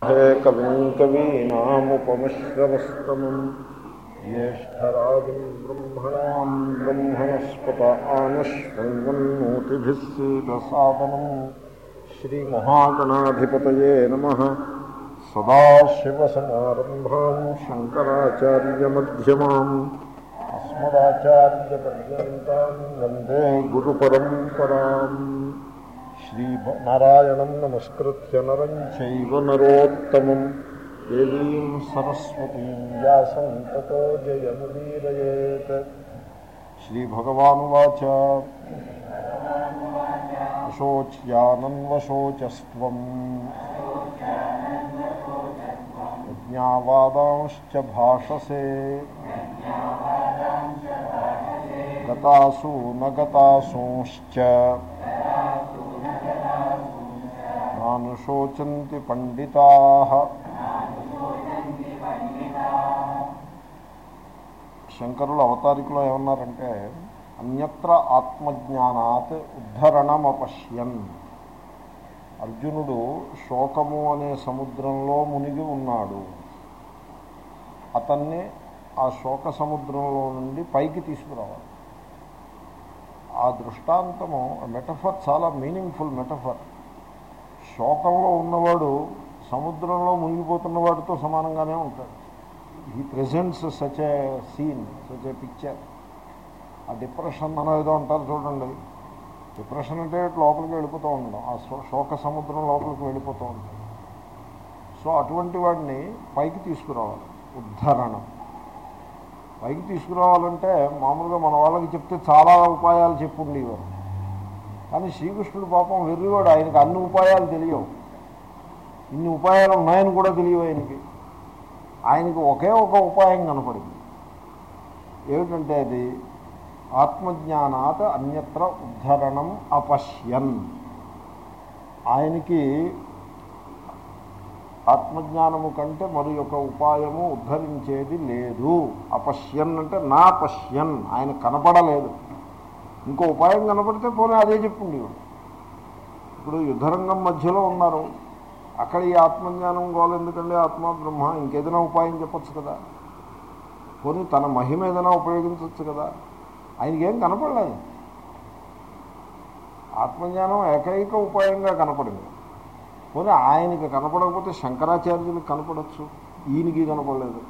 हे कविं कवीनामुपमिश्रवस्तमम् ज्येष्ठराजं ब्रह्मणां ब्रह्मणस्पत आनश्वन्वन्नोतिभिः सीदसादनम् श्रीमहागणाधिपतये नमः सदाशिवसमारम्भां शङ्कराचार्यमध्यमाम् अस्मदाचार्यपर्यन्तां वन्दे गुरुपरम्पराम् श्रीनारायणं नमस्कृत्य नरं चैव नरोत्तमं देवीं सरस्वतीं व्यासं ततो जयमुदीरयेत् श्रीभगवानुवाच अशोच्यानन्वशोचस्त्वम् यज्ञावादांश्च भाषसे गतासु न गतासूंश्च నానుశోచంతి పండితా శంకరులు అవతారికలో ఏమన్నారంటే అన్యత్ర ఆత్మజ్ఞానాత్ ఉద్ధరణమపశ్యన్ అర్జునుడు శోకము అనే సముద్రంలో మునిగి ఉన్నాడు అతన్ని ఆ శోక సముద్రంలో నుండి పైకి తీసుకురావాలి ఆ దృష్టాంతము మెటఫర్ చాలా మీనింగ్ఫుల్ మెటఫర్ శోకంలో ఉన్నవాడు సముద్రంలో మునిగిపోతున్న వాడితో సమానంగానే ఉంటాడు ఈ presents such a scene such a picture ఆ డిప్రెషన్ అనో ఏదో అంటారు చూడండి డిప్రెషన్ అంటే లోపలికి వెళ్ళిపోతూ ఉండడం ఆ శోక సముద్రం లోపలికి వెళ్ళిపోతూ ఉంటాం సో అటువంటి వాడిని పైకి తీసుకురావాలి ఉద్ధరణం పైకి తీసుకురావాలంటే మామూలుగా మన వాళ్ళకి చెప్తే చాలా ఉపాయాలు చెప్పుండేవారు కానీ శ్రీకృష్ణుడు పాపం వెర్రివాడు ఆయనకు అన్ని ఉపాయాలు తెలియవు ఇన్ని ఉపాయాలు ఉన్నాయని కూడా తెలియవు ఆయనకి ఆయనకి ఒకే ఒక ఉపాయం కనపడింది ఏమిటంటే అది ఆత్మజ్ఞానాత్ అన్యత్ర ఉద్ధరణం అపశ్యన్ ఆయనకి ఆత్మజ్ఞానము కంటే మరి యొక్క ఉపాయము ఉద్ధరించేది లేదు అపశ్యన్ అంటే నా పశ్యన్ ఆయన కనపడలేదు ఇంకో ఉపాయం కనపడితే పోనీ అదే చెప్పుండేవాడు ఇప్పుడు యుద్ధరంగం మధ్యలో ఉన్నారు అక్కడ ఈ ఆత్మజ్ఞానం గోలు ఎందుకండి ఆత్మ బ్రహ్మ ఇంకేదైనా ఉపాయం చెప్పచ్చు కదా పోనీ తన మహిమ ఏదైనా ఉపయోగించవచ్చు కదా ఆయనకేం కనపడలేదు ఆత్మజ్ఞానం ఏకైక ఉపాయంగా కనపడింది పోనీ ఆయనకి కనపడకపోతే శంకరాచార్యులకు కనపడచ్చు ఈయనకి కనపడలేదు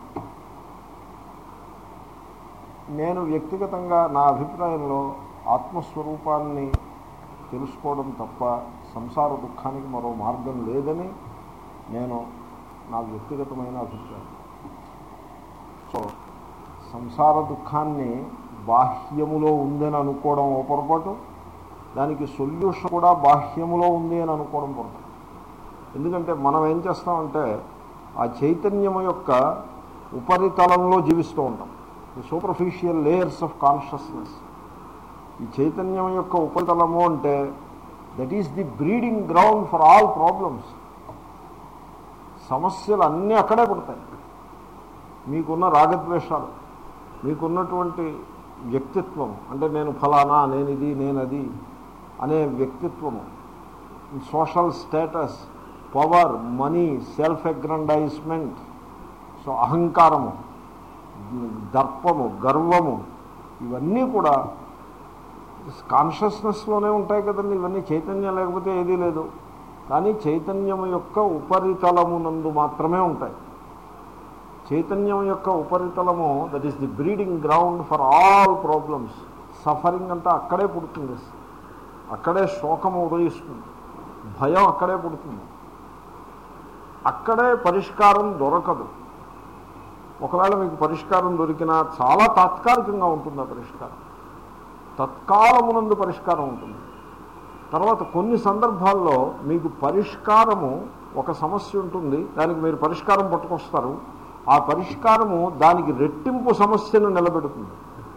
నేను వ్యక్తిగతంగా నా అభిప్రాయంలో ఆత్మస్వరూపాన్ని తెలుసుకోవడం తప్ప సంసార దుఃఖానికి మరో మార్గం లేదని నేను నా వ్యక్తిగతమైన అభిప్రాయం సో సంసార దుఃఖాన్ని బాహ్యములో ఉందని అనుకోవడం ఓ పొరపాటు దానికి సొల్యూషన్ కూడా బాహ్యములో ఉంది అని అనుకోవడం పొరపాటు ఎందుకంటే మనం ఏం చేస్తామంటే ఆ చైతన్యం యొక్క ఉపరితలంలో జీవిస్తూ ఉంటాం సూపర్ఫిషియల్ లేయర్స్ ఆఫ్ కాన్షియస్నెస్ ఈ చైతన్యం యొక్క ఉపరితలము అంటే that is the breeding ground for all problems సమస్యలు అన్నీ అక్కడే పుడతాయి మీకున్న రాగద్వేషాలు మీకున్నటువంటి వ్యక్తిత్వం అంటే నేను ఫలానా నేను ఇది నేను అది అనే వ్యక్తిత్వము social status power money self aggrandizement so అహంకారము దర్పము గర్వము ఇవన్నీ కూడా కాన్షియస్నెస్లోనే ఉంటాయి కదండి ఇవన్నీ చైతన్యం లేకపోతే ఏదీ లేదు కానీ చైతన్యం యొక్క ఉపరితలమునందు మాత్రమే ఉంటాయి చైతన్యం యొక్క ఉపరితలము that is the breeding ground for all problems suffering అంతా అక్కడే పుడుతుంది అక్కడే శోకము ఉదయిస్తుంది భయం అక్కడే పుడుతుంది అక్కడే పరిష్కారం దొరకదు ఒకవేళ మీకు పరిష్కారం దొరికినా చాలా తాత్కాలికంగా ఉంటుంది ఆ పరిష్కారం తత్కాలమునందు పరిష్కారం ఉంటుంది తర్వాత కొన్ని సందర్భాల్లో మీకు పరిష్కారము ఒక సమస్య ఉంటుంది దానికి మీరు పరిష్కారం పట్టుకొస్తారు ఆ పరిష్కారము దానికి రెట్టింపు సమస్యను నిలబెడుతుంది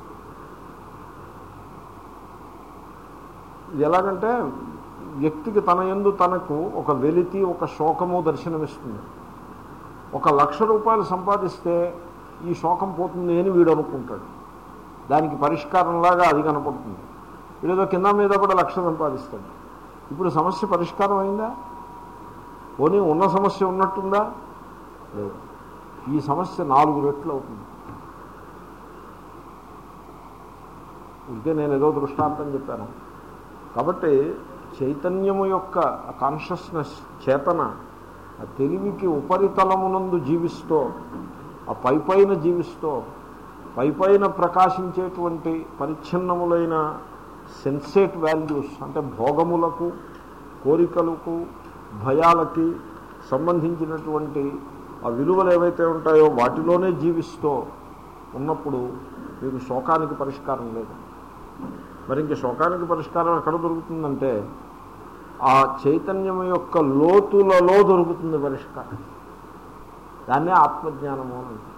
ఇది ఎలాగంటే వ్యక్తికి తన ఎందు తనకు ఒక వెలితి ఒక శోకము దర్శనమిస్తుంది ఒక లక్ష రూపాయలు సంపాదిస్తే ఈ శోకం పోతుంది అని వీడు అనుకుంటాడు దానికి పరిష్కారంలాగా అది కనపడుతుంది వీడేదో కింద మీద కూడా లక్ష సంపాదిస్తాడు ఇప్పుడు సమస్య పరిష్కారం అయిందా పోనీ ఉన్న సమస్య ఉన్నట్టుందా లేదు ఈ సమస్య నాలుగు రెట్లు అవుతుంది ఇంకే నేను ఏదో దృష్టాంతం చెప్పాను కాబట్టి చైతన్యము యొక్క కాన్షియస్నెస్ చేతన ఆ తెలివికి ఉపరితలమునందు జీవిస్తూ ఆ పైపైన జీవిస్తూ పైపైన ప్రకాశించేటువంటి పరిచ్ఛిన్నములైన సెన్సేట్ వాల్యూస్ అంటే భోగములకు కోరికలకు భయాలకి సంబంధించినటువంటి ఆ విలువలు ఏవైతే ఉంటాయో వాటిలోనే జీవిస్తూ ఉన్నప్పుడు మీకు శోకానికి పరిష్కారం లేదు మరి ఇంక శోకానికి పరిష్కారం ఎక్కడ దొరుకుతుందంటే ఆ చైతన్యం యొక్క లోతులలో దొరుకుతుంది పరిష్కారం దాన్నే ఆత్మజ్ఞానము అని అంటారు.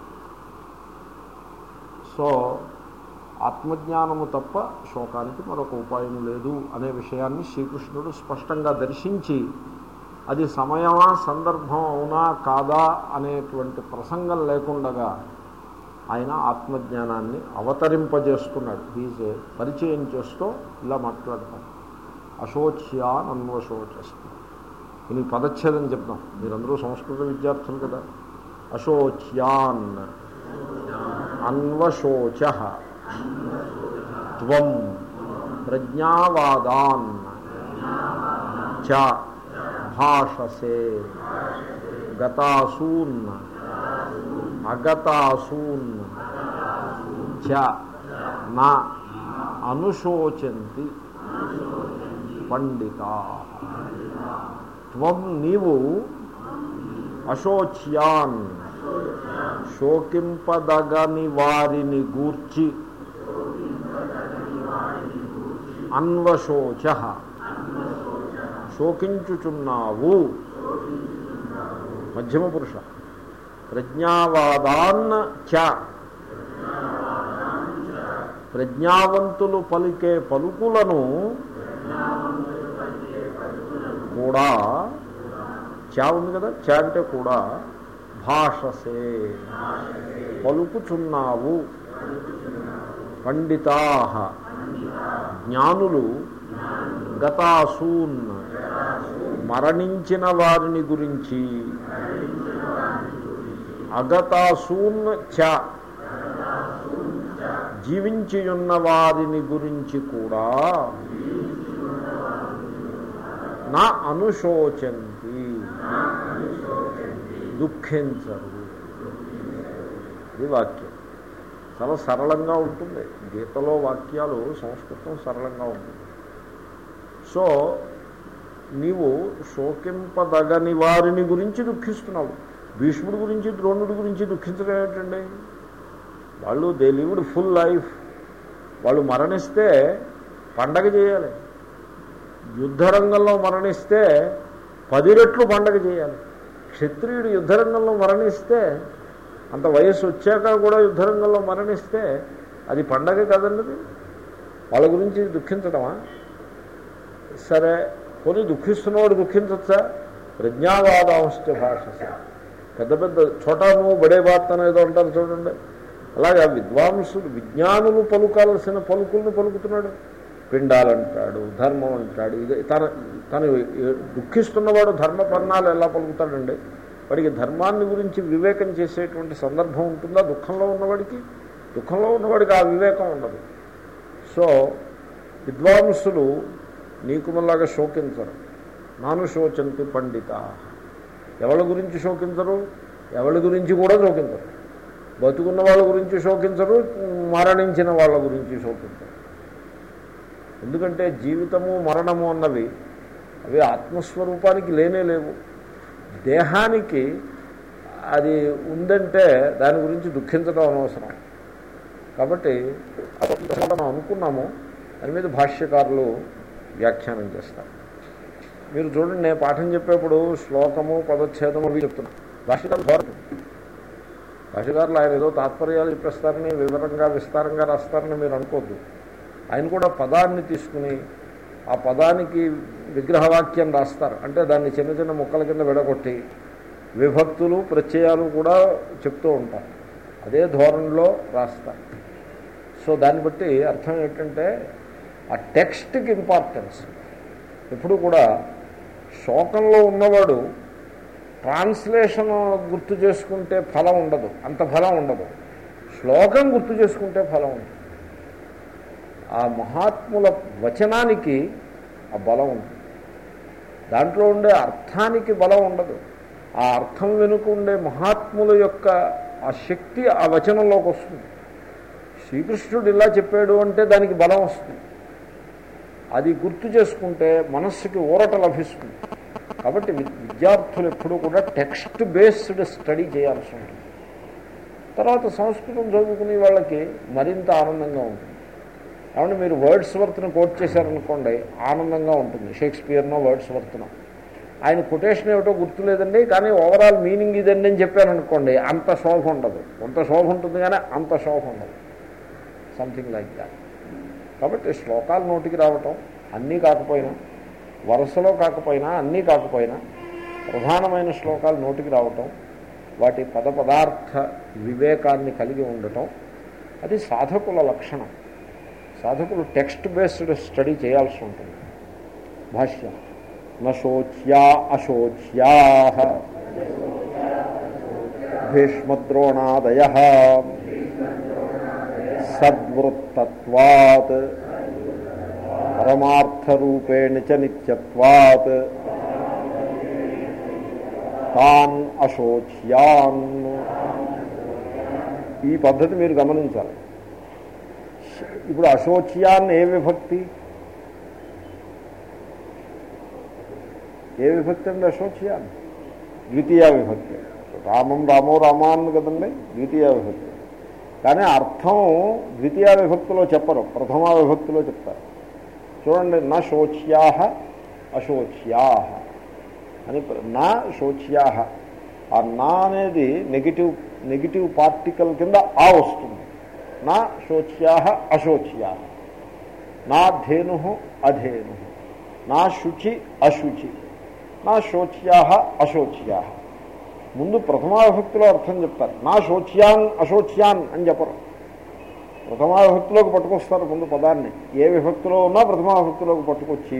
సో ఆత్మజ్ఞానము తప్ప శోకానికి మరొక ఉపాయం లేదు అనే విషయాన్ని శ్రీకృష్ణుడు స్పష్టంగా దర్శించి అది సమయమా సందర్భం అవునా కాదా అనేటువంటి ప్రసంగం లేకుండగా ఆయన ఆత్మజ్ఞానాన్ని అవతరింపజేస్తున్నాడు హీజ్ పరిచయం చేస్తూ ఇలా మాట్లాడతాడు అశోచ్యాన్ అన్వశోచస్తి దీనికి పదచ్ఛేదం చెప్తాం మీరందరూ సంస్కృత విద్యార్థులు కదా అశోచ్యాన్ అన్వశోచ త్వం ప్రజ్ఞావాదాన్ చ భాషసే గతాసూన్ అగతాసూన్ చ నా అనుశోచంతి పండిత త్వం నీవు అశోచ్యాన్ శోకింపదగని వారిని గూర్చి అన్వశోచ శోకించుచున్నావు మధ్యమ పురుష ప్రజ్ఞావాదాన్ చ ప్రజ్ఞావంతులు పలికే పలుకులను కూడా చా ఉంది కదా చా అంటే కూడా భాషసే పలుకుచున్నావు పండితా జ్ఞానులు గతాసూన్ మరణించిన వారిని గురించి అగతాసూన్ చ జీవించియున్న వారిని గురించి కూడా నా అనుశోచంతి దుఃఖించరు ఇది వాక్యం చాలా సరళంగా ఉంటుంది గీతలో వాక్యాలు సంస్కృతం సరళంగా ఉంటుంది సో నీవు శోకింపదగని వారిని గురించి దుఃఖిస్తున్నావు భీష్ముడి గురించి ద్రోణుడి గురించి దుఃఖించడం ఏమిటండి వాళ్ళు దే లివ్డ్ ఫుల్ లైఫ్ వాళ్ళు మరణిస్తే పండగ చేయాలి యుద్ధరంగంలో మరణిస్తే పది రెట్లు పండగ చేయాలి క్షత్రియుడు యుద్ధరంగంలో మరణిస్తే అంత వయస్సు వచ్చాక కూడా యుద్ధరంగంలో మరణిస్తే అది పండగ కదండి వాళ్ళ గురించి దుఃఖించడమా సరే కొని దుఃఖిస్తున్నవాడు దుఃఖించచ్చా ప్రజ్ఞావాదాంశ భాష పెద్ద పెద్ద చోటాను బడే బాత్ ఏదో అంటారు చూడండి అలాగే విద్వాంసులు విజ్ఞానులు పలుకాల్సిన పలుకుల్ని పలుకుతున్నాడు పిండాలంటాడు ధర్మం అంటాడు ఇది తన తను దుఃఖిస్తున్నవాడు ధర్మపర్ణాలు ఎలా పలుకుతాడండి వాడికి ధర్మాన్ని గురించి వివేకం చేసేటువంటి సందర్భం ఉంటుందా దుఃఖంలో ఉన్నవాడికి దుఃఖంలో ఉన్నవాడికి ఆ వివేకం ఉండదు సో విద్వాంసులు నీకు మళ్ళాగా శోకించరు నాను శోచంతి పండిత ఎవరి గురించి శోకించరు ఎవరి గురించి కూడా శోకించరు బతుకున్న వాళ్ళ గురించి శోకించరు మరణించిన వాళ్ళ గురించి శోకించరు ఎందుకంటే జీవితము మరణము అన్నవి అవి ఆత్మస్వరూపానికి లేనే లేవు దేహానికి అది ఉందంటే దాని గురించి దుఃఖించడం అనవసరం కాబట్టి మనం అనుకున్నాము దాని మీద భాష్యకారులు వ్యాఖ్యానం చేస్తారు మీరు చూడండి నేను పాఠం చెప్పేప్పుడు శ్లోకము పదచ్ఛేదము అవి చెప్తున్నాను భాష్యకారులు ధోరణి భాష్యకారులు ఆయన ఏదో తాత్పర్యాలు చెప్పేస్తారని వివరంగా విస్తారంగా రాస్తారని మీరు అనుకోద్దు ఆయన కూడా పదాన్ని తీసుకుని ఆ పదానికి విగ్రహవాక్యం రాస్తారు అంటే దాన్ని చిన్న చిన్న ముక్కల కింద విడగొట్టి విభక్తులు ప్రత్యయాలు కూడా చెప్తూ ఉంటారు అదే ధోరణిలో రాస్తారు సో దాన్ని బట్టి అర్థం ఏంటంటే ఆ టెక్స్ట్కి ఇంపార్టెన్స్ ఎప్పుడు కూడా శోకంలో ఉన్నవాడు ట్రాన్స్లేషన్ గుర్తు చేసుకుంటే ఫలం ఉండదు అంత ఫలం ఉండదు శ్లోకం గుర్తు చేసుకుంటే ఫలం ఉంటుంది ఆ మహాత్ముల వచనానికి ఆ బలం ఉంటుంది దాంట్లో ఉండే అర్థానికి బలం ఉండదు ఆ అర్థం వెనుక ఉండే మహాత్ముల యొక్క ఆ శక్తి ఆ వచనంలోకి వస్తుంది శ్రీకృష్ణుడు ఇలా చెప్పాడు అంటే దానికి బలం వస్తుంది అది గుర్తు చేసుకుంటే మనస్సుకి ఊరట లభిస్తుంది కాబట్టి విద్యార్థులు ఎప్పుడూ కూడా టెక్స్ట్ బేస్డ్ స్టడీ చేయాల్సి ఉంటుంది తర్వాత సంస్కృతం చదువుకునే వాళ్ళకి మరింత ఆనందంగా ఉంటుంది కాబట్టి మీరు వర్డ్స్ వర్త్ను కోట్ చేశారనుకోండి ఆనందంగా ఉంటుంది షేక్స్పియర్నో వర్డ్స్ వర్త్నో ఆయన కొటేషన్ ఏమిటో గుర్తులేదండి కానీ ఓవరాల్ మీనింగ్ ఇదండి అని చెప్పాను అనుకోండి అంత శోభ ఉండదు కొంత శోభ ఉంటుంది కానీ అంత శోభ ఉండదు సంథింగ్ లైక్ దాట్ కాబట్టి శ్లోకాలు నోటికి రావటం అన్నీ కాకపోయినా వరుసలో కాకపోయినా అన్నీ కాకపోయినా ప్రధానమైన శ్లోకాలు నోటికి రావటం వాటి పద పదార్థ వివేకాన్ని కలిగి ఉండటం అది సాధకుల లక్షణం సాధకులు టెక్స్ట్ బేస్డ్ స్టడీ చేయాల్సి ఉంటుంది భాష్యం నోచ్యా అశోచ్యా భీష్మద్రోణాదయ సద్వృత్తత్వాత్ పరమార్థరూపేణ చ నిత్యత్వాత్ తాన్ అశోచ్యాన్ ఈ పద్ధతి మీరు గమనించాలి ఇప్పుడు అశోచ్యాన్ ఏ విభక్తి ఏ విభక్తి అండి అశోచ్యాన్ ద్వితీయ విభక్తి రామం రామో రామాన్ కదండి ద్వితీయ విభక్తి కానీ అర్థం ద్వితీయ విభక్తిలో చెప్పరు ప్రథమ విభక్తిలో చెప్తారు చూడండి నా శోచ్యా అశోచ్యా అని నా శోచ్యా ఆ నా అనేది నెగిటివ్ నెగిటివ్ పార్టికల్ కింద ఆ వస్తుంది నా శోచ్యా అశోచ్యా నా ధేను అధేను నా శుచి అశుచి నా శోచ్యా అశోచ్యా ముందు ప్రథమావిభక్తిలో అర్థం చెప్తారు నా శోచ్యాన్ అశోచ్యాన్ అని చెప్పరు ప్రథమావిభక్తిలోకి పట్టుకొస్తారు ముందు పదాన్ని ఏ విభక్తిలో ఉన్నా ప్రథమావిభక్తిలోకి పట్టుకొచ్చి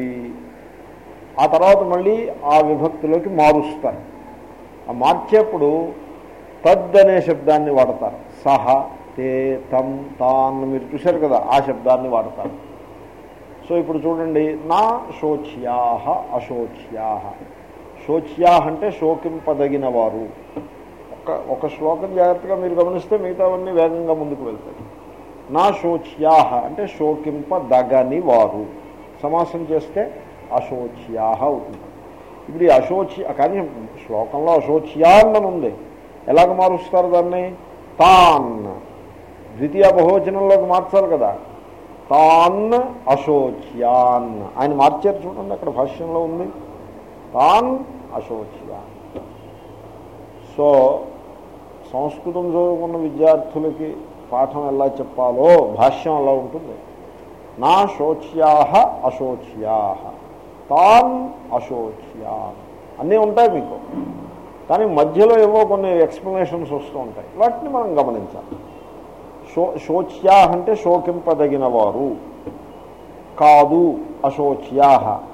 ఆ తర్వాత మళ్ళీ ఆ విభక్తిలోకి మారుస్తారు ఆ మార్చేప్పుడు తద్ అనే శబ్దాన్ని వాడతారు సహ తే తం తాన్ మీరు చూశారు కదా ఆ శబ్దాన్ని వాడతారు సో ఇప్పుడు చూడండి నా శోచ్యా అశోచ్యా శోచ్యా అంటే శోకింపదగిన వారు ఒక ఒక శ్లోకం జాగ్రత్తగా మీరు గమనిస్తే మిగతావన్నీ వేగంగా ముందుకు వెళ్తాయి నా శోచ్యా అంటే శోకింపదగని వారు సమాసం చేస్తే అశోచ్యా అవుతుంది ఇప్పుడు ఈ అశోచ్య కానీ శ్లోకంలో అశోచ్యాన్ అని ఉంది ఎలాగ మారుస్తారు దాన్ని తాన్ ద్వితీయ బహువచనంలోకి మార్చాలి కదా తాన్ అశోచ్యాన్ ఆయన మార్చారు చూడండి అక్కడ భాష్యంలో ఉంది తాన్ అశోచ్యాన్ సో సంస్కృతం చదువుకున్న విద్యార్థులకి పాఠం ఎలా చెప్పాలో భాష్యం అలా ఉంటుంది నా శోచ్యా అశోచ్యా తాన్ అశోచ్యా అన్నీ ఉంటాయి మీకు కానీ మధ్యలో ఏవో కొన్ని ఎక్స్ప్లెనేషన్స్ వస్తూ ఉంటాయి వాటిని మనం గమనించాలి శో శోచ్యా అంటే శోకింపదగిన వారు కాదు అశోచ్యా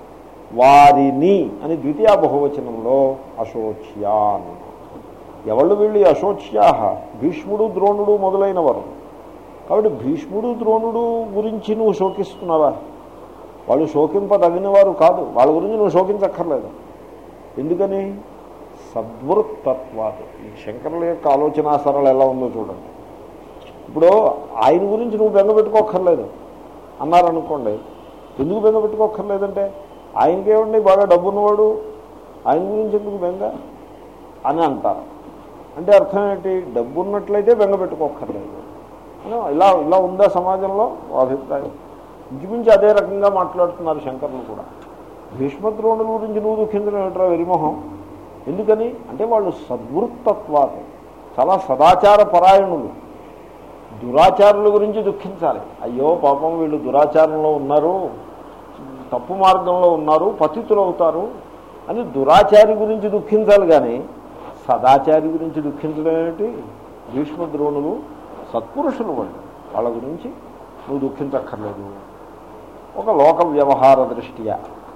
వారిని అని ద్వితీయ బహువచనంలో అశోచ్యాన్ ఎవళ్ళు వీళ్ళు ఈ అశోచ్యా భీష్ముడు ద్రోణుడు మొదలైన వారు కాబట్టి భీష్ముడు ద్రోణుడు గురించి నువ్వు శోకిస్తున్నావా వాళ్ళు శోకింపదగిన వారు కాదు వాళ్ళ గురించి నువ్వు శోకించక్కర్లేదు ఎందుకని సద్వృత్తత్వాలు ఈ శంకరుల యొక్క ఆలోచన సరళ ఎలా ఉందో చూడండి ఇప్పుడు ఆయన గురించి నువ్వు బెంగ పెట్టుకోక్కర్లేదు అన్నారనుకోండి ఎందుకు బెంగ పెట్టుకోక్కర్లేదంటే ఆయనకేమండి బాగా డబ్బున్నవాడు ఆయన గురించి ఎందుకు బెంగ అని అంటారు అంటే అర్థం ఏంటి డబ్బు ఉన్నట్లయితే బెంగ పెట్టుకోక్కర్లేదు అని ఇలా ఇలా ఉందా సమాజంలో ఓ అభిప్రాయం ఇంచుమించి అదే రకంగా మాట్లాడుతున్నారు శంకర్లు కూడా భీష్మద్రోణుల గురించి నువ్వు దుఃఖించడం ఏమిట్రా వెరిమోహం ఎందుకని అంటే వాళ్ళు సద్వృత్తత్వాలు చాలా సదాచార పరాయణులు దురాచారుల గురించి దుఃఖించాలి అయ్యో పాపం వీళ్ళు దురాచారంలో ఉన్నారు తప్పు మార్గంలో ఉన్నారు పతితులు అవుతారు అని దురాచారి గురించి దుఃఖించాలి కానీ సదాచారి గురించి దుఃఖించడం ఏమిటి భీష్మ ద్రోణులు సత్పురుషులు వాళ్ళు వాళ్ళ గురించి నువ్వు దుఃఖించక్కర్లేదు ఒక లోక వ్యవహార దృష్ట్యా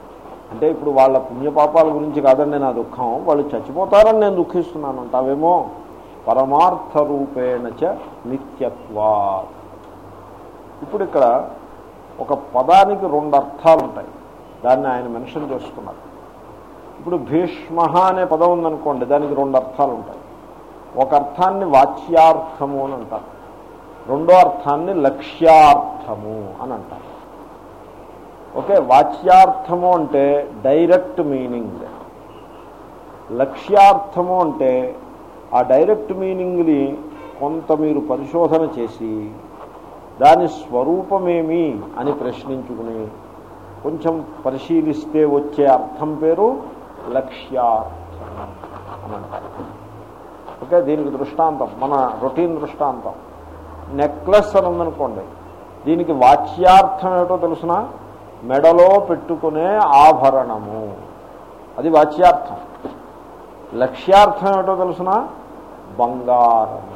అంటే ఇప్పుడు వాళ్ళ పుణ్యపాపాల గురించి కాదండి నా దుఃఖం వాళ్ళు చచ్చిపోతారని నేను దుఃఖిస్తున్నాను అంటావేమో పరమార్థ రూపేణ చ నిత్యత్వా ఇప్పుడు ఇక్కడ ఒక పదానికి రెండు అర్థాలు ఉంటాయి దాన్ని ఆయన మెన్షన్ చేసుకున్నారు ఇప్పుడు భీష్మ అనే పదం ఉందనుకోండి దానికి రెండు అర్థాలు ఉంటాయి ఒక అర్థాన్ని వాచ్యార్థము అని అంటారు రెండో అర్థాన్ని లక్ష్యార్థము అని అంటారు ఓకే వాచ్యార్థము అంటే డైరెక్ట్ మీనింగ్ లక్ష్యార్థము అంటే ఆ డైరెక్ట్ మీనింగ్ని కొంత మీరు పరిశోధన చేసి దాని స్వరూపమేమి అని ప్రశ్నించుకుని కొంచెం పరిశీలిస్తే వచ్చే అర్థం పేరు లక్ష్యార్థం అని అంటారు ఓకే దీనికి దృష్టాంతం మన రొటీన్ దృష్టాంతం నెక్లెస్ అని ఉందనుకోండి దీనికి వాచ్యార్థం ఏమిటో తెలుసిన మెడలో పెట్టుకునే ఆభరణము అది వాచ్యార్థం లక్ష్యార్థం ఏమిటో తెలుసిన బంగారము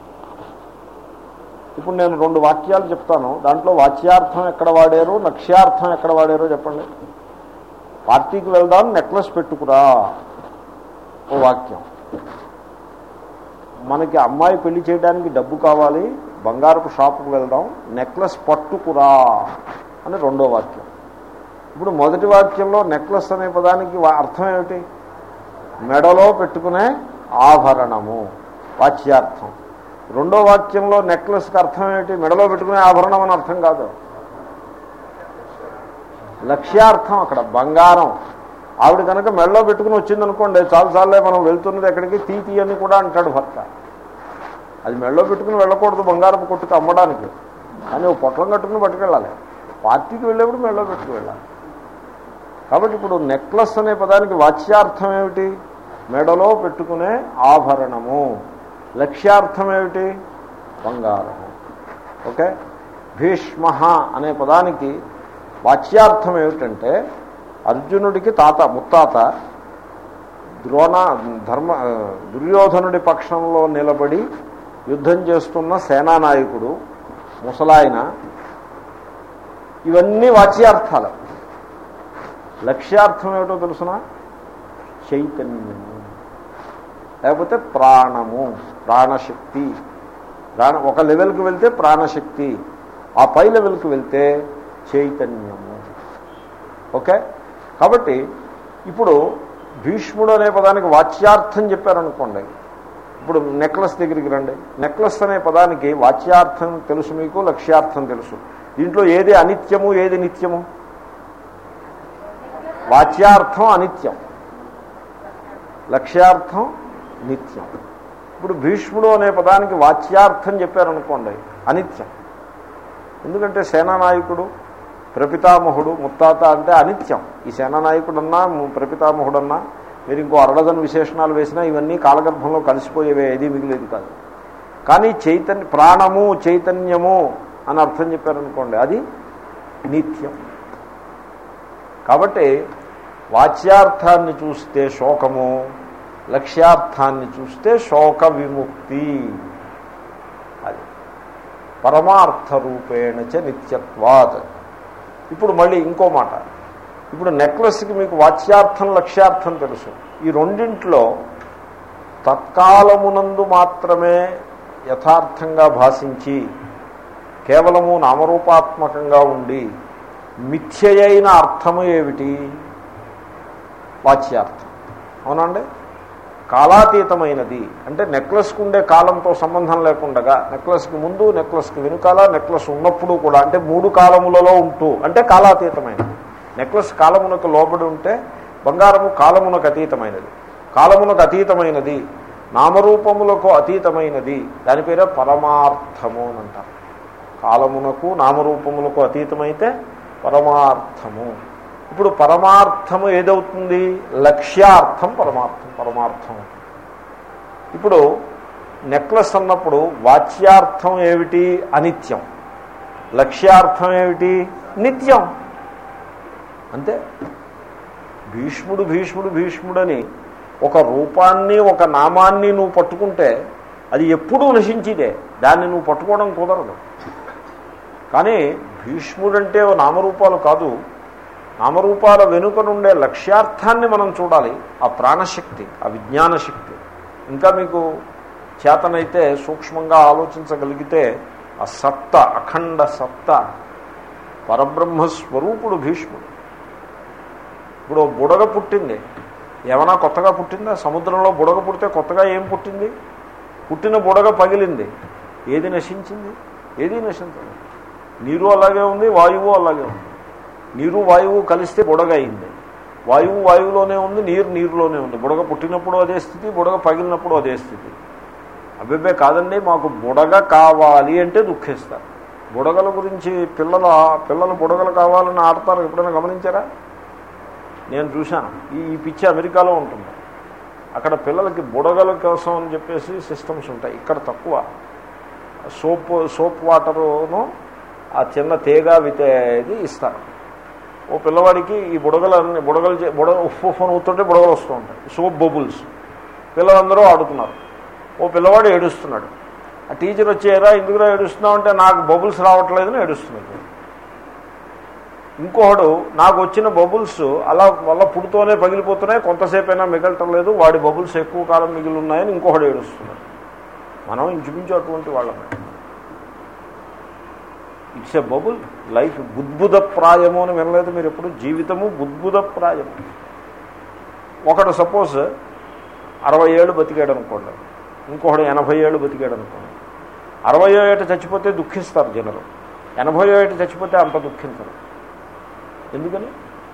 ఇప్పుడు నేను రెండు వాక్యాలు చెప్తాను దాంట్లో వాచ్యార్థం ఎక్కడ వాడారు లక్ష్యార్థం ఎక్కడ వాడారో చెప్పండి పార్టీకి వెళ్దాం నెక్లెస్ పెట్టుకురా ఓ వాక్యం మనకి అమ్మాయి పెళ్లి చేయడానికి డబ్బు కావాలి బంగారపు షాపుకు వెళ్దాం నెక్లెస్ పట్టుకురా అని రెండో వాక్యం ఇప్పుడు మొదటి వాక్యంలో నెక్లెస్ అనే పదానికి అర్థం ఏమిటి మెడలో పెట్టుకునే ఆభరణము వాచ్యార్థం రెండో వాక్యంలో నెక్లెస్కి అర్థం ఏమిటి మెడలో పెట్టుకునే ఆభరణం అని అర్థం కాదు లక్ష్యార్థం అక్కడ బంగారం ఆవిడ కనుక మెడలో పెట్టుకుని వచ్చిందనుకోండి చాలు చాలే మనం వెళ్తున్నది ఎక్కడికి తీ తీ అని కూడా అంటాడు భర్త అది మెడలో పెట్టుకుని వెళ్ళకూడదు బంగారపు కొట్టుకు అమ్మడానికి కానీ ఓ పొట్లం కట్టుకుని పట్టుకెళ్ళాలి పార్టీకి వెళ్ళేప్పుడు మెడలో పెట్టుకు వెళ్ళాలి కాబట్టి ఇప్పుడు నెక్లెస్ అనే పదానికి వాచ్యార్థం ఏమిటి మెడలో పెట్టుకునే ఆభరణము లక్ష్యార్థం ఏమిటి బంగారము ఓకే భీష్మ అనే పదానికి వాచ్యార్థం ఏమిటంటే అర్జునుడికి తాత ముత్తాత ద్రోణ ధర్మ దుర్యోధనుడి పక్షంలో నిలబడి యుద్ధం చేస్తున్న సేనానాయకుడు ముసలాయన ఇవన్నీ వాచ్యార్థాలు లక్ష్యార్థం ఏమిటో తెలుసిన చైతన్యము లేకపోతే ప్రాణము ప్రాణశక్తి ప్రాణ ఒక లెవెల్కి వెళ్తే ప్రాణశక్తి ఆ పై లెవెల్కి వెళ్తే చైతన్యము ఓకే కాబట్టి ఇప్పుడు భీష్ముడు అనే పదానికి వాచ్యార్థం చెప్పారనుకోండి ఇప్పుడు నెక్లెస్ దగ్గరికి రండి నెక్లెస్ అనే పదానికి వాచ్యార్థం తెలుసు మీకు లక్ష్యార్థం తెలుసు దీంట్లో ఏది అనిత్యము ఏది నిత్యము వాచ్యార్థం అనిత్యం లక్ష్యార్థం నిత్యం ఇప్పుడు భీష్ముడు అనే పదానికి వాచ్యార్థం చెప్పారనుకోండి అనిత్యం ఎందుకంటే సేనానాయకుడు ప్రపితామహుడు ముత్తాత అంటే అనిత్యం ఈ సేనానాయకుడన్నా ప్రపితామహుడన్నా మీరు ఇంకో అరడజన్ విశేషణాలు వేసినా ఇవన్నీ కాలగర్భంలో కలిసిపోయేవే ఏది మిగిలేదు కాదు కానీ చైతన్య ప్రాణము చైతన్యము అని అర్థం చెప్పారనుకోండి అది నిత్యం కాబట్టి వాచ్యార్థాన్ని చూస్తే శోకము లక్ష్యార్థాన్ని చూస్తే శోక విముక్తి అది పరమార్థ రూపేణ చ నిత్యత్వాత్ ఇప్పుడు మళ్ళీ ఇంకో మాట ఇప్పుడు నెక్లెస్కి మీకు వాచ్యార్థం లక్ష్యార్థం తెలుసు ఈ రెండింట్లో తత్కాలమునందు మాత్రమే యథార్థంగా భాషించి కేవలము నామరూపాత్మకంగా ఉండి మిథ్యయైన అర్థము ఏమిటి వాచ్యార్థం అవునండి కాలాతీతమైనది అంటే నెక్లెస్కి ఉండే కాలంతో సంబంధం లేకుండా నెక్లెస్కి ముందు నెక్లెస్కి వెనుకాల నెక్లెస్ ఉన్నప్పుడు కూడా అంటే మూడు కాలములలో ఉంటూ అంటే కాలాతీతమైనది నెక్లెస్ కాలమునకు లోబడి ఉంటే బంగారము కాలమునకు అతీతమైనది కాలమునకు అతీతమైనది నామరూపములకు అతీతమైనది దాని పేరే పరమార్థము అని అంటారు కాలమునకు నామరూపములకు అతీతమైతే పరమార్థము ఇప్పుడు పరమార్థము ఏదవుతుంది లక్ష్యార్థం పరమార్థం పరమార్థం ఇప్పుడు నెక్లెస్ అన్నప్పుడు వాచ్యార్థం ఏమిటి అనిత్యం లక్ష్యార్థం ఏమిటి నిత్యం అంతే భీష్ముడు భీష్ముడు భీష్ముడని ఒక రూపాన్ని ఒక నామాన్ని నువ్వు పట్టుకుంటే అది ఎప్పుడూ నశించిదే దాన్ని నువ్వు పట్టుకోవడం కుదరదు కానీ భీష్ముడంటే ఓ నామరూపాలు కాదు నామరూపాల వెనుక నుండే లక్ష్యార్థాన్ని మనం చూడాలి ఆ ప్రాణశక్తి ఆ విజ్ఞాన శక్తి ఇంకా మీకు చేతనైతే సూక్ష్మంగా ఆలోచించగలిగితే ఆ సత్త అఖండ సత్త పరబ్రహ్మ స్వరూపుడు భీష్ముడు ఇప్పుడు ఓ బుడగ పుట్టింది ఏమైనా కొత్తగా పుట్టిందా సముద్రంలో బుడగ పుడితే కొత్తగా ఏం పుట్టింది పుట్టిన బుడగ పగిలింది ఏది నశించింది ఏది నశించదు నీరు అలాగే ఉంది వాయువు అలాగే ఉంది నీరు వాయువు కలిస్తే బుడగ అయింది వాయువు వాయువులోనే ఉంది నీరు నీరులోనే ఉంది బుడగ పుట్టినప్పుడు అదే స్థితి బుడగ పగిలినప్పుడు అదే స్థితి అబ్బిబ్బే కాదండి మాకు బుడగ కావాలి అంటే దుఃఖిస్తారు బుడగల గురించి పిల్లల పిల్లలు బుడగలు కావాలని ఆడతారు ఎప్పుడైనా గమనించారా నేను చూశాను ఈ ఈ పిచ్చి అమెరికాలో ఉంటుంది అక్కడ పిల్లలకి బుడగల కోసం అని చెప్పేసి సిస్టమ్స్ ఉంటాయి ఇక్కడ తక్కువ సోప్ సోప్ వాటరును ఆ చిన్న తేగ వితే ఇది ఇస్తారు ఓ పిల్లవాడికి ఈ బుడగలన్నీ బుడగలు చే- బుడగ ఉఫ్ ఉఫ్ అని ఊతుంటే బుడగలు వస్తూ ఉంటాయి సోప్ బబుల్స్ పిల్లలందరూ ఆడుతున్నారు ఓ పిల్లవాడు ఏడుస్తున్నాడు ఆ టీచర్ వచ్చేరా ఎందుకురా ఏడుస్తున్నావు అంటే నాకు బబుల్స్ రావట్లేదని ఏడుస్తున్నాడు ఇంకొకడు నాకు వచ్చిన బబుల్స్ అలా వల్ల పుడుతూనే పగిలిపోతున్నాయి కొంతసేపు అయినా మిగలటం లేదు వాడి బబుల్స్ ఎక్కువ కాలం మిగిలి ఉన్నాయని ఇంకొకడు ఏడుస్తున్నాడు మనం ఇంచుమించు అటువంటి వాళ్ళమే ఇట్స్ ఎ బబుల్ లైఫ్ బుద్భుత ప్రాయము అని వినలేదు మీరు ఎప్పుడు జీవితము బుద్భుత ప్రాయము ఒకడు సపోజ్ అరవై ఏళ్ళు బతికాడు అనుకోండి ఇంకొకడు ఎనభై ఏళ్ళు బతికాడు అనుకోండి అరవై ఏట చచ్చిపోతే దుఃఖిస్తారు జనరు ఎనభై ఏట చచ్చిపోతే అంత దుఃఖించరు ఎందుకని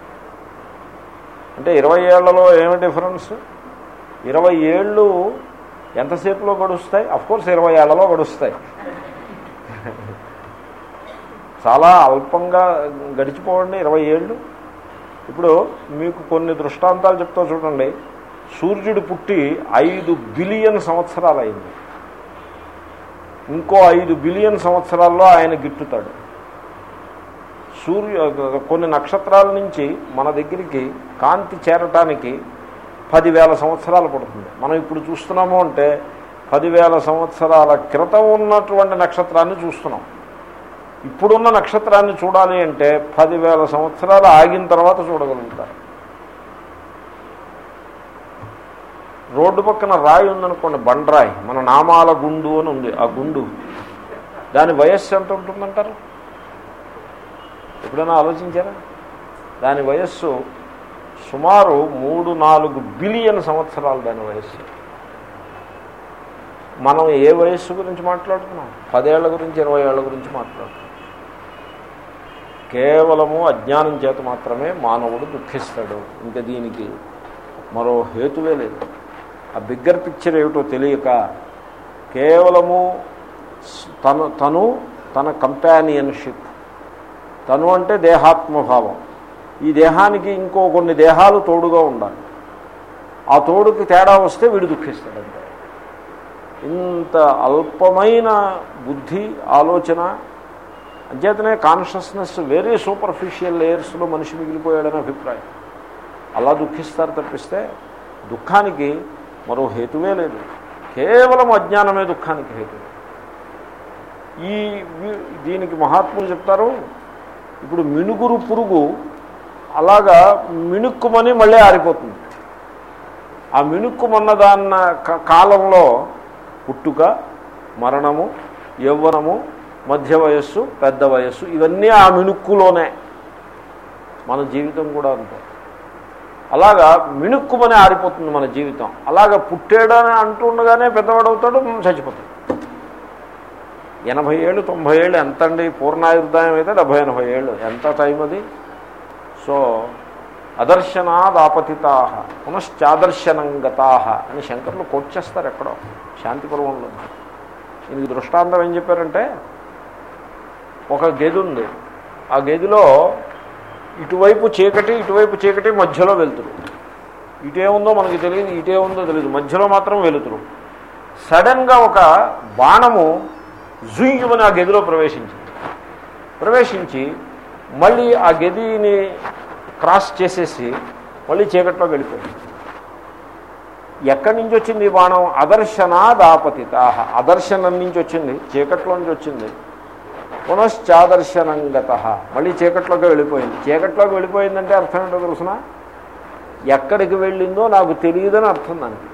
అంటే ఇరవై ఏళ్లలో ఏమి డిఫరెన్స్ ఇరవై ఏళ్ళు ఎంతసేపులో గడుస్తాయి కోర్స్ ఇరవై ఏళ్లలో గడుస్తాయి చాలా అల్పంగా గడిచిపోవండి ఇరవై ఏళ్ళు ఇప్పుడు మీకు కొన్ని దృష్టాంతాలు చెప్తా చూడండి సూర్యుడు పుట్టి ఐదు బిలియన్ సంవత్సరాలు అయింది ఇంకో ఐదు బిలియన్ సంవత్సరాల్లో ఆయన గిట్టుతాడు సూర్య కొన్ని నక్షత్రాల నుంచి మన దగ్గరికి కాంతి చేరటానికి పదివేల సంవత్సరాలు పడుతుంది మనం ఇప్పుడు చూస్తున్నాము అంటే పదివేల సంవత్సరాల క్రితం ఉన్నటువంటి నక్షత్రాన్ని చూస్తున్నాం ఇప్పుడున్న నక్షత్రాన్ని చూడాలి అంటే పదివేల సంవత్సరాలు ఆగిన తర్వాత చూడగలుగుతారు రోడ్డు పక్కన రాయి ఉందనుకోండి బండరాయి మన నామాల గుండు అని ఉంది ఆ గుండు దాని వయస్సు ఎంత ఉంటుందంటారు ఎప్పుడైనా ఆలోచించారా దాని వయస్సు సుమారు మూడు నాలుగు బిలియన్ సంవత్సరాలు దాని వయస్సు మనం ఏ వయస్సు గురించి మాట్లాడుతున్నాం పదేళ్ల గురించి ఇరవై ఏళ్ల గురించి మాట్లాడుతున్నాం కేవలము అజ్ఞానం చేత మాత్రమే మానవుడు దుఃఖిస్తాడు ఇంకా దీనికి మరో హేతువే లేదు ఆ బిగ్గర్ పిక్చర్ ఏమిటో తెలియక కేవలము తను తను తన కంపానియన్షిప్ తను అంటే దేహాత్మభావం ఈ దేహానికి ఇంకో కొన్ని దేహాలు తోడుగా ఉండాలి ఆ తోడుకి తేడా వస్తే వీడు దుఃఖిస్తాడంటే ఇంత అల్పమైన బుద్ధి ఆలోచన అంచేతనే కాన్షియస్నెస్ వెరీ సూపర్ఫిషియల్ లేయర్స్లో మనిషి మిగిలిపోయాడని అభిప్రాయం అలా దుఃఖిస్తారు తప్పిస్తే దుఃఖానికి మరో హేతువే లేదు కేవలం అజ్ఞానమే దుఃఖానికి హేతు ఈ వీ- దీనికి మహాత్ములు చెప్తారు ఇప్పుడు మినుగురు పురుగు అలాగా మిణుక్కుమని మళ్ళీ ఆరిపోతుంది ఆ మిణుక్కుమన్న దాన్న క- కాలంలో పుట్టుక మరణము యవ్వనము మధ్య వయస్సు పెద్ద వయస్సు ఇవన్నీ ఆ మిణుక్కులోనే మన జీవితం కూడా అంతే అలాగా మిణుక్కుమని ఆరిపోతుంది మన జీవితం అలాగా పుట్టాడని అంటుండగానే పెద్దవాడవుతాడు చచ్చిపోతాడు ఎనభై ఏళ్ళు తొంభై ఏళ్ళు ఎంత అండి పూర్ణాయుర్దాయం అయితే డెబ్భై ఎనభై ఏళ్ళు ఎంత టైం అది సో అదర్శనాదాపతితా పునశ్చాదర్శనంగతా అని శంకర్లు కోట్ చేస్తారు ఎక్కడో శాంతి పర్వంలో దీనికి దృష్టాంతం ఏం చెప్పారంటే ఒక గది ఉంది ఆ గదిలో ఇటువైపు చీకటి ఇటువైపు చీకటి మధ్యలో వెలుతురు ఇటేముందో మనకి తెలియదు ఇటేముందో తెలియదు మధ్యలో మాత్రం వెలుతురు సడన్గా ఒక బాణము జుయ్యమని ఆ గదిలో ప్రవేశించింది ప్రవేశించి మళ్ళీ ఆ గదిని క్రాస్ చేసేసి మళ్ళీ చీకట్లో వెళ్ళిపోయింది ఎక్కడి నుంచి వచ్చింది ఈ బాణం అదర్శనాదాపతిత అదర్శనం నుంచి వచ్చింది చీకట్లో నుంచి వచ్చింది పునశ్చాదర్శనంగత మళ్ళీ చీకట్లోకి వెళ్ళిపోయింది చీకట్లోకి వెళ్ళిపోయిందంటే అర్థం ఏంటో తెలుసిన ఎక్కడికి వెళ్ళిందో నాకు తెలియదని అర్థం దానికి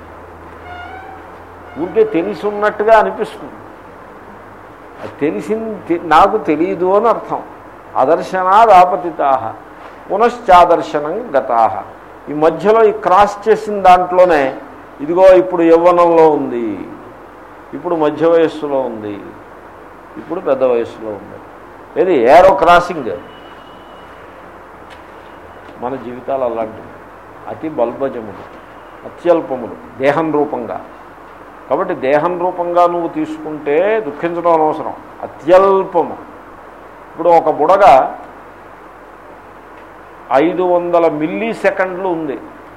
ఊరికే తెలిసి ఉన్నట్టుగా అనిపిస్తుంది అది తెలిసింది నాకు తెలియదు అని అర్థం అదర్శనాద్ ఆపతితాహ పునశ్చాదర్శనం గతాహ ఈ మధ్యలో ఈ క్రాస్ చేసిన దాంట్లోనే ఇదిగో ఇప్పుడు యవ్వనంలో ఉంది ఇప్పుడు మధ్య వయస్సులో ఉంది ఇప్పుడు పెద్ద వయస్సులో ఉంది ఏది ఏరో క్రాసింగ్ మన జీవితాలు అలాంటివి అతి బల్బజములు అత్యల్పములు దేహం రూపంగా కాబట్టి దేహం రూపంగా నువ్వు తీసుకుంటే దుఃఖించడం అనవసరం అత్యల్పము ఇప్పుడు ఒక బుడగ ఐదు వందల మిల్లీ సెకండ్లు ఉంది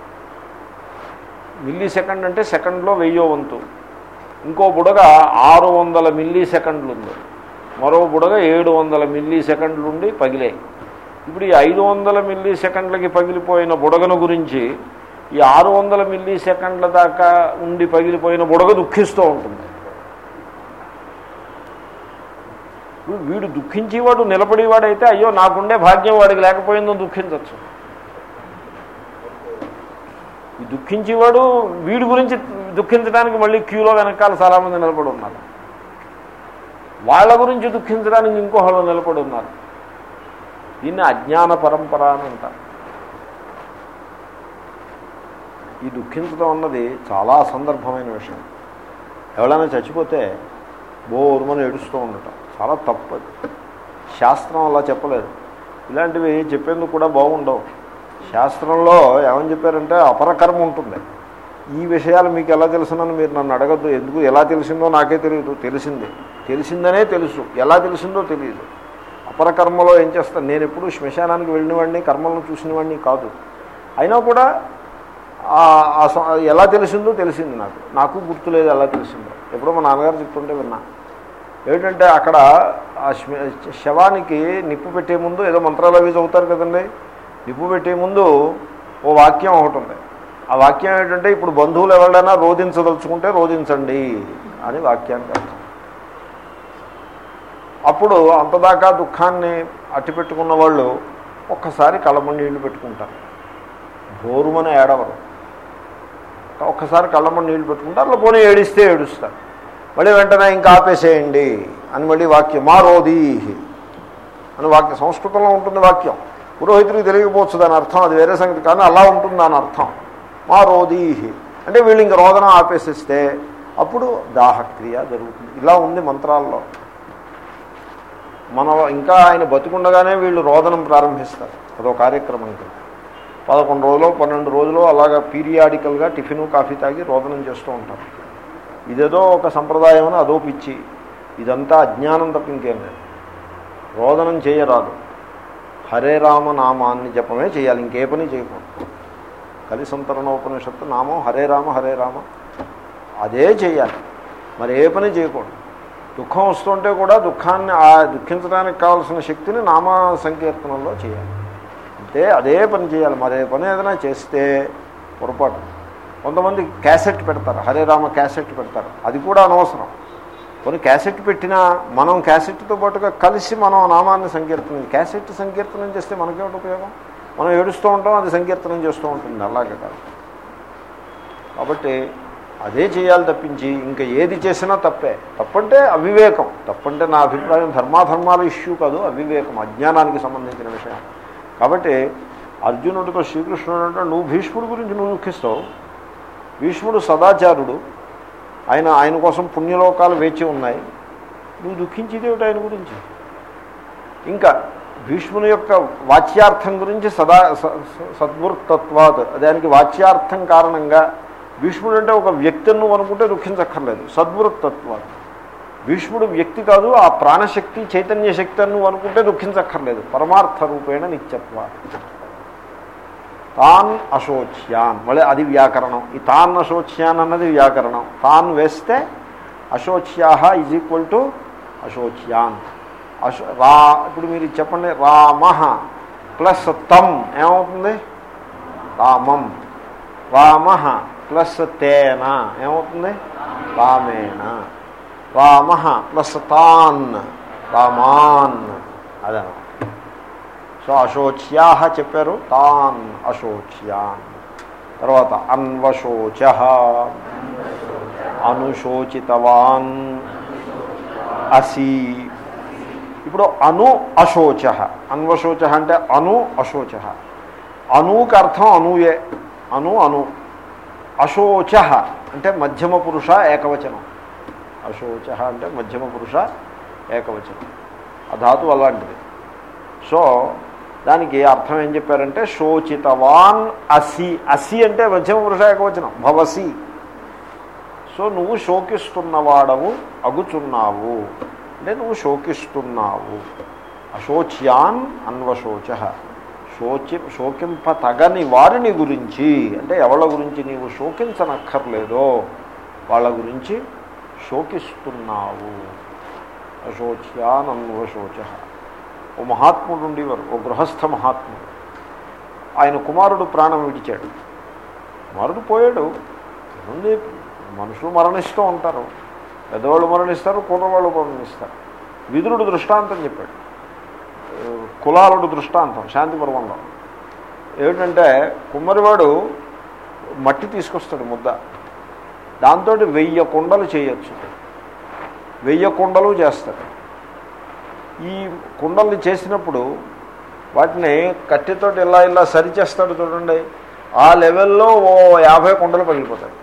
మిల్లీ సెకండ్ అంటే సెకండ్లో వెయ్యో వంతు ఇంకో బుడగ ఆరు వందల మిల్లీ సెకండ్లు ఉంది మరో బుడగ ఏడు వందల మిల్లీ సెకండ్లు ఉండి పగిలాయి ఇప్పుడు ఈ ఐదు వందల మిల్లీ సెకండ్లకి పగిలిపోయిన బుడగను గురించి ఈ ఆరు వందల మిల్లీ సెకండ్ల దాకా ఉండి పగిలిపోయిన బుడగ దుఃఖిస్తూ ఉంటుంది ఇప్పుడు వీడు దుఃఖించేవాడు నిలబడేవాడైతే అయ్యో నాకుండే భాగ్యం వాడికి లేకపోయిందో దుఃఖించవచ్చు ఈ దుఃఖించేవాడు వీడి గురించి దుఃఖించడానికి మళ్ళీ క్యూలో వెనకాల చాలామంది నిలబడి ఉన్నారు వాళ్ళ గురించి దుఃఖించడానికి ఇంకోహళ్ళు నిలబడి ఉన్నారు దీన్ని అజ్ఞాన పరంపర అని అంటారు ఈ దుఃఖించడం అన్నది చాలా అసందర్భమైన విషయం ఎవరైనా చచ్చిపోతే బోరుమని ఏడుస్తూ ఉండటం చాలా తప్పది శాస్త్రం అలా చెప్పలేదు ఇలాంటివి చెప్పేందుకు కూడా బాగుండవు శాస్త్రంలో ఏమని చెప్పారంటే అపరకర్మ ఉంటుంది ఈ విషయాలు మీకు ఎలా తెలుసునని మీరు నన్ను అడగద్దు ఎందుకు ఎలా తెలిసిందో నాకే తెలియదు తెలిసింది తెలిసిందనే తెలుసు ఎలా తెలిసిందో తెలియదు అపరకర్మలో ఏం చేస్తాను నేను ఎప్పుడు శ్మశానానికి వెళ్ళిన వాడిని కర్మలను చూసిన వాడిని కాదు అయినా కూడా ఎలా తెలిసిందో తెలిసింది నాకు నాకు గుర్తులేదు ఎలా తెలిసిందో ఎప్పుడో మా నాన్నగారు చెప్తుంటే విన్నా ఏమిటంటే అక్కడ ఆ శవానికి నిప్పు పెట్టే ముందు ఏదో మంత్రాలు అవి చదువుతారు కదండి నిప్పు పెట్టే ముందు ఓ వాక్యం ఒకటి ఉంది ఆ వాక్యం ఏంటంటే ఇప్పుడు బంధువులు ఎవరైనా రోధించదలుచుకుంటే రోధించండి అని వాక్యానికి అర్థం అప్పుడు అంతదాకా దుఃఖాన్ని అట్టిపెట్టుకున్న వాళ్ళు ఒక్కసారి కళ్ళమని నీళ్లు పెట్టుకుంటారు బోరుమని ఏడవరు ఒక్కసారి కళ్ళమని నీళ్లు పెట్టుకుంటారు అలా పోనీ ఏడిస్తే ఏడుస్తారు మళ్ళీ వెంటనే ఇంకా ఆపేసేయండి అని మళ్ళీ వాక్యం మా రోదీహి అని వాక్యం సంస్కృతంలో ఉంటుంది వాక్యం పురోహితుడికి తెలియకపోవచ్చు దాని అర్థం అది వేరే సంగతి కానీ అలా ఉంటుంది దాని అర్థం మా రోదీహి అంటే వీళ్ళు ఇంక రోదనం ఆపేసేస్తే అప్పుడు దాహక్రియ జరుగుతుంది ఇలా ఉంది మంత్రాల్లో మన ఇంకా ఆయన బతుకుండగానే వీళ్ళు రోదనం ప్రారంభిస్తారు అదో కార్యక్రమం కింద పదకొండు రోజులు పన్నెండు రోజులు అలాగా పీరియాడికల్గా టిఫిన్ కాఫీ తాగి రోదనం చేస్తూ ఉంటారు ఇదేదో ఒక సంప్రదాయం అని అదో పిచ్చి ఇదంతా అజ్ఞానం తప్ప ఇంకేం లేదు రోదనం చేయరాదు హరే రామ నామాన్ని జపమే చేయాలి ఇంకే పని చేయకూడదు కలిసంతరణోపనిషత్తు నామం హరే రామ హరే రామ అదే చేయాలి మరి ఏ పని చేయకూడదు దుఃఖం వస్తుంటే కూడా దుఃఖాన్ని ఆ దుఃఖించడానికి కావాల్సిన శక్తిని నామ సంకీర్తనంలో చేయాలి అంటే అదే పని చేయాలి మరే పని ఏదైనా చేస్తే పొరపాటు కొంతమంది క్యాసెట్ పెడతారు హరే రామ క్యాసెట్ పెడతారు అది కూడా అనవసరం కొన్ని క్యాసెట్ పెట్టినా మనం క్యాసెట్తో పాటుగా కలిసి మనం నామాన్ని సంకీర్తనం క్యాసెట్ సంకీర్తనం చేస్తే మనకేమిటి ఉపయోగం మనం ఏడుస్తూ ఉంటాం అది సంకీర్తనం చేస్తూ ఉంటుంది అలాగే కాదు కాబట్టి అదే చేయాలి తప్పించి ఇంకా ఏది చేసినా తప్పే తప్పంటే అవివేకం తప్పంటే నా అభిప్రాయం ధర్మాధర్మాల ఇష్యూ కాదు అవివేకం అజ్ఞానానికి సంబంధించిన విషయం కాబట్టి అర్జునుడితో శ్రీకృష్ణుడు అంటే నువ్వు భీష్ముడి గురించి నువ్వు దుఃఖిస్తావు భీష్ముడు సదాచారుడు ఆయన ఆయన కోసం పుణ్యలోకాలు వేచి ఉన్నాయి నువ్వు దుఃఖించేది ఏమిటి ఆయన గురించి ఇంకా భీష్ముని యొక్క వాచ్యార్థం గురించి సదా సద్వృత్తత్వాత్ దానికి వాచ్యార్థం కారణంగా భీష్ముడు అంటే ఒక వ్యక్తిని నువ్వు అనుకుంటే దుఃఖించక్కర్లేదు సద్వృత్తత్వాత్ భీష్ముడు వ్యక్తి కాదు ఆ ప్రాణశక్తి చైతన్య శక్తి అని నువ్వు అనుకుంటే దుఃఖించక్కర్లేదు పరమార్థ రూపేణ నిత్యత్వ తాన్ అశోచ్యాన్ మళ్ళీ అది వ్యాకరణం ఈ తాన్ అశోచ్యాన్ అన్నది వ్యాకరణం తాన్ వేస్తే అశోచ్యాహ ఈజ్ ఈక్వల్ టు అశోచ్యాన్ అశో రా ఇప్పుడు మీరు చెప్పండి రామ ప్లస్ తమ్ ఏమవుతుంది రామం రామ ప్లస్ తేన ఏమవుతుంది రామేణ రామ ప్లస్ తాన్ కామాన్ అదన సో అశోచ్యాహ చెప్పారు తాన్ అశోచ్యాన్ తర్వాత అన్వశోచ అనుశోచితవాన్ అసి ఇప్పుడు అను అశోచ అన్వశోచ అంటే అను అశోచ అనుకి అర్థం అనుయే అను అను అశోచ అంటే మధ్యమ పురుష ఏకవచనం అశోచ అంటే మధ్యమ పురుష ఏకవచనం ఆ ధాతు అలాంటిది సో దానికి అర్థం ఏం చెప్పారంటే శోచితవాన్ అసి అసి అంటే మధ్యమ పురుష ఏకవచనం భవసి సో నువ్వు శోకిస్తున్నవాడవు అగుచున్నావు అంటే నువ్వు శోకిస్తున్నావు అశోచ్యాన్ అన్వశోచ శోచి శోకింప తగని వారిని గురించి అంటే ఎవళ్ళ గురించి నీవు శోకించనక్కర్లేదో వాళ్ళ గురించి శోకిస్తున్నావు అశోచ్యాన్ అన్వశోచ ఓ మహాత్ముడు ఉండేవారు ఓ గృహస్థ మహాత్ముడు ఆయన కుమారుడు ప్రాణం విడిచాడు కుమారుడు పోయాడు ఉంది మనుషులు మరణిస్తూ ఉంటారు పెద్దవాళ్ళు మరణిస్తారు కుర్రవాళ్ళు మరణిస్తారు విదురుడు దృష్టాంతం చెప్పాడు కులాలుడు దృష్టాంతం శాంతి పర్వంలో ఏమిటంటే కుమ్మరివాడు మట్టి తీసుకొస్తాడు ముద్ద దాంతో వెయ్యి కుండలు చేయొచ్చు వెయ్యి కుండలు చేస్తాడు ఈ కుండల్ని చేసినప్పుడు వాటిని కట్టెతో ఇలా ఇలా సరిచేస్తాడు చూడండి ఆ లెవెల్లో ఓ యాభై కుండలు పగిలిపోతాయి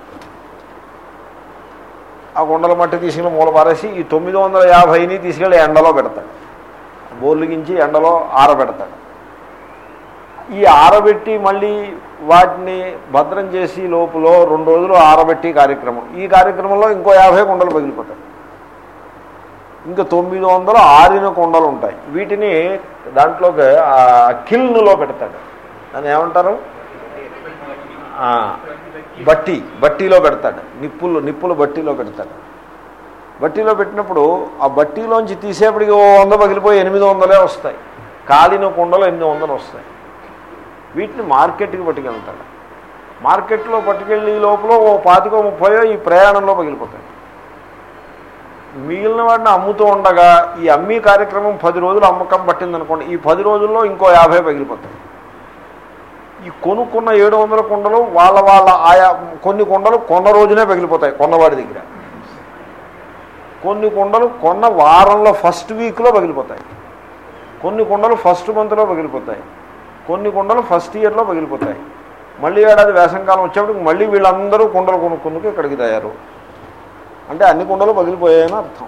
ఆ కుండల మట్టి తీసుకెళ్ళి మూల పారేసి ఈ తొమ్మిది వందల యాభైని తీసుకెళ్ళి ఎండలో పెడతాడు బోర్లుగించి ఎండలో ఆరబెడతాడు ఈ ఆరబెట్టి మళ్ళీ వాటిని భద్రం చేసి లోపల రెండు రోజులు ఆరబెట్టి కార్యక్రమం ఈ కార్యక్రమంలో ఇంకో యాభై కుండలు పగిలిపోతాయి ఇంకా తొమ్మిది వందలు ఆరిన కొండలు ఉంటాయి వీటిని దాంట్లోకి కిల్నులో పెడతాడు దాన్ని ఏమంటారు బట్టి బట్టీలో పెడతాడు నిప్పులు నిప్పులు బట్టీలో పెడతాడు బట్టీలో పెట్టినప్పుడు ఆ బట్టీలోంచి తీసేపటికి ఓ వంద పగిలిపోయి ఎనిమిది వందలే వస్తాయి కాలిన కుండలు ఎనిమిది వందలు వస్తాయి వీటిని మార్కెట్కి పట్టుకెళ్తాడు మార్కెట్లో పట్టుకెళ్ళి లోపల ఓ పాతికో ముప్పయో ఈ ప్రయాణంలో పగిలిపోతాయి మిగిలిన వాడిని అమ్ముతూ ఉండగా ఈ అమ్మీ కార్యక్రమం పది రోజులు అమ్మకం పట్టిందనుకోండి ఈ పది రోజుల్లో ఇంకో యాభై పగిలిపోతాయి ఈ కొనుక్కున్న ఏడు వందల కుండలు వాళ్ళ వాళ్ళ ఆయా కొన్ని కుండలు కొన్న రోజునే పగిలిపోతాయి కొన్నవాడి దగ్గర కొన్ని కుండలు కొన్న వారంలో ఫస్ట్ వీక్లో పగిలిపోతాయి కొన్ని కుండలు ఫస్ట్ మంత్లో పగిలిపోతాయి కొన్ని కుండలు ఫస్ట్ ఇయర్లో పగిలిపోతాయి మళ్ళీ ఏడాది వేసంకాలం వచ్చేప్పటికి మళ్ళీ వీళ్ళందరూ కుండలు కొనుక్కుందుకు ఇక్కడికి తయారు అంటే అన్ని కుండలు పగిలిపోయాయని అర్థం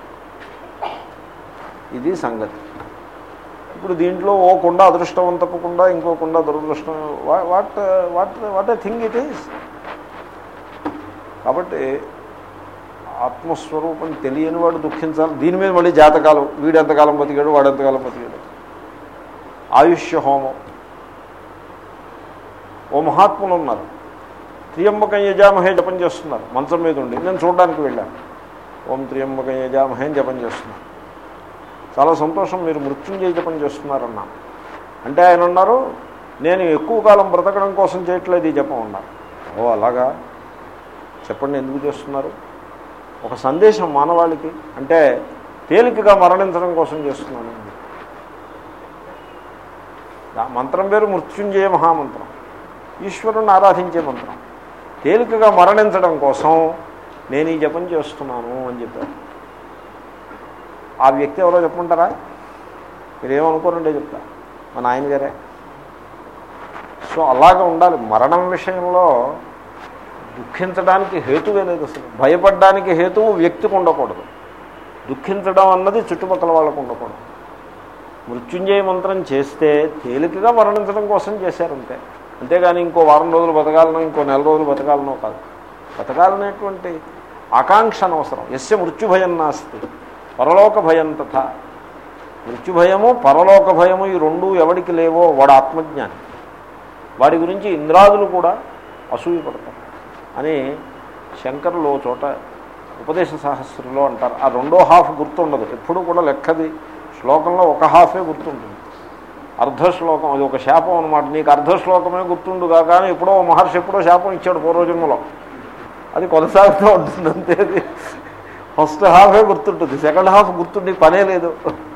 ఇది సంగతి ఇప్పుడు దీంట్లో ఓ కుండ అదృష్టవంతపు కుండ ఇంకో కుండ దురదృష్టం what what what a thing it is కాబట్టి ఆత్మస్వరూపం తెలియని వాడు దుఃఖించాలి దీని మీద మళ్ళీ జాతకాలు వీడు ఎంతకాలం బతికాడు వాడు ఎంతకాలం బతికాడు ఆయుష్య హోమం ఓ మహాత్ములు ఉన్నారు త్రియంబకం యజామహే జపం చేస్తున్నారు మంచం మీద ఉండి నేను చూడడానికి వెళ్ళాను ఓం త్రియంబకం యజామహే అని జపం చేస్తున్నాను చాలా సంతోషం మీరు మృత్యుంజయ జపం చేస్తున్నారన్నా అంటే ఆయన ఉన్నారు నేను ఎక్కువ కాలం బ్రతకడం కోసం చేయట్లేదు ఈ జపం ఉన్నారు ఓ అలాగా చెప్పండి ఎందుకు చేస్తున్నారు ఒక సందేశం మానవాళికి అంటే తేలికగా మరణించడం కోసం చేస్తున్నాను మంత్రం పేరు మృత్యుంజయ మహామంత్రం ఈశ్వరుని ఆరాధించే మంత్రం తేలికగా మరణించడం కోసం నేను ఈ జపం చేస్తున్నాను అని చెప్పారు ఆ వ్యక్తి ఎవరో చెప్పమంటారా మీరేమనుకోనండే చెప్తా మా నాయనగారే సో అలాగ ఉండాలి మరణం విషయంలో దుఃఖించడానికి హేతువే లేదు అసలు భయపడడానికి హేతువు వ్యక్తికి ఉండకూడదు దుఃఖించడం అన్నది చుట్టుపక్కల వాళ్ళకు ఉండకూడదు మృత్యుంజయ మంత్రం చేస్తే తేలికగా మరణించడం కోసం చేశారంతే అంతేగాని ఇంకో వారం రోజులు బతకాలనో ఇంకో నెల రోజులు బతకాలనో కాదు బతకాలనేటువంటి ఆకాంక్ష అనవసరం ఎస్య మృత్యుభయం నాస్తి పరలోక భయం తథా మృత్యుభయము పరలోక భయము ఈ రెండు ఎవడికి లేవో వాడు ఆత్మజ్ఞాని వాడి గురించి ఇంద్రాదులు కూడా అసూయపడతారు అని శంకరులు చోట ఉపదేశ సహస్రంలో అంటారు ఆ రెండో హాఫ్ గుర్తుండదు ఎప్పుడు కూడా లెక్కది శ్లోకంలో ఒక హాఫే గుర్తుంటుంది అర్ధ శ్లోకం అది ఒక శాపం అనమాట నీకు అర్ధ శ్లోకమే గుర్తుండుగా కానీ ఎప్పుడో మహర్షి ఎప్పుడో శాపం ఇచ్చాడు పూర్వజన్మలో అది కొనసాగుతూ ఉంటుంది అంతే అది ఫస్ట్ హాఫే గుర్తుంటుంది సెకండ్ హాఫ్ గుర్తుండే పనే లేదు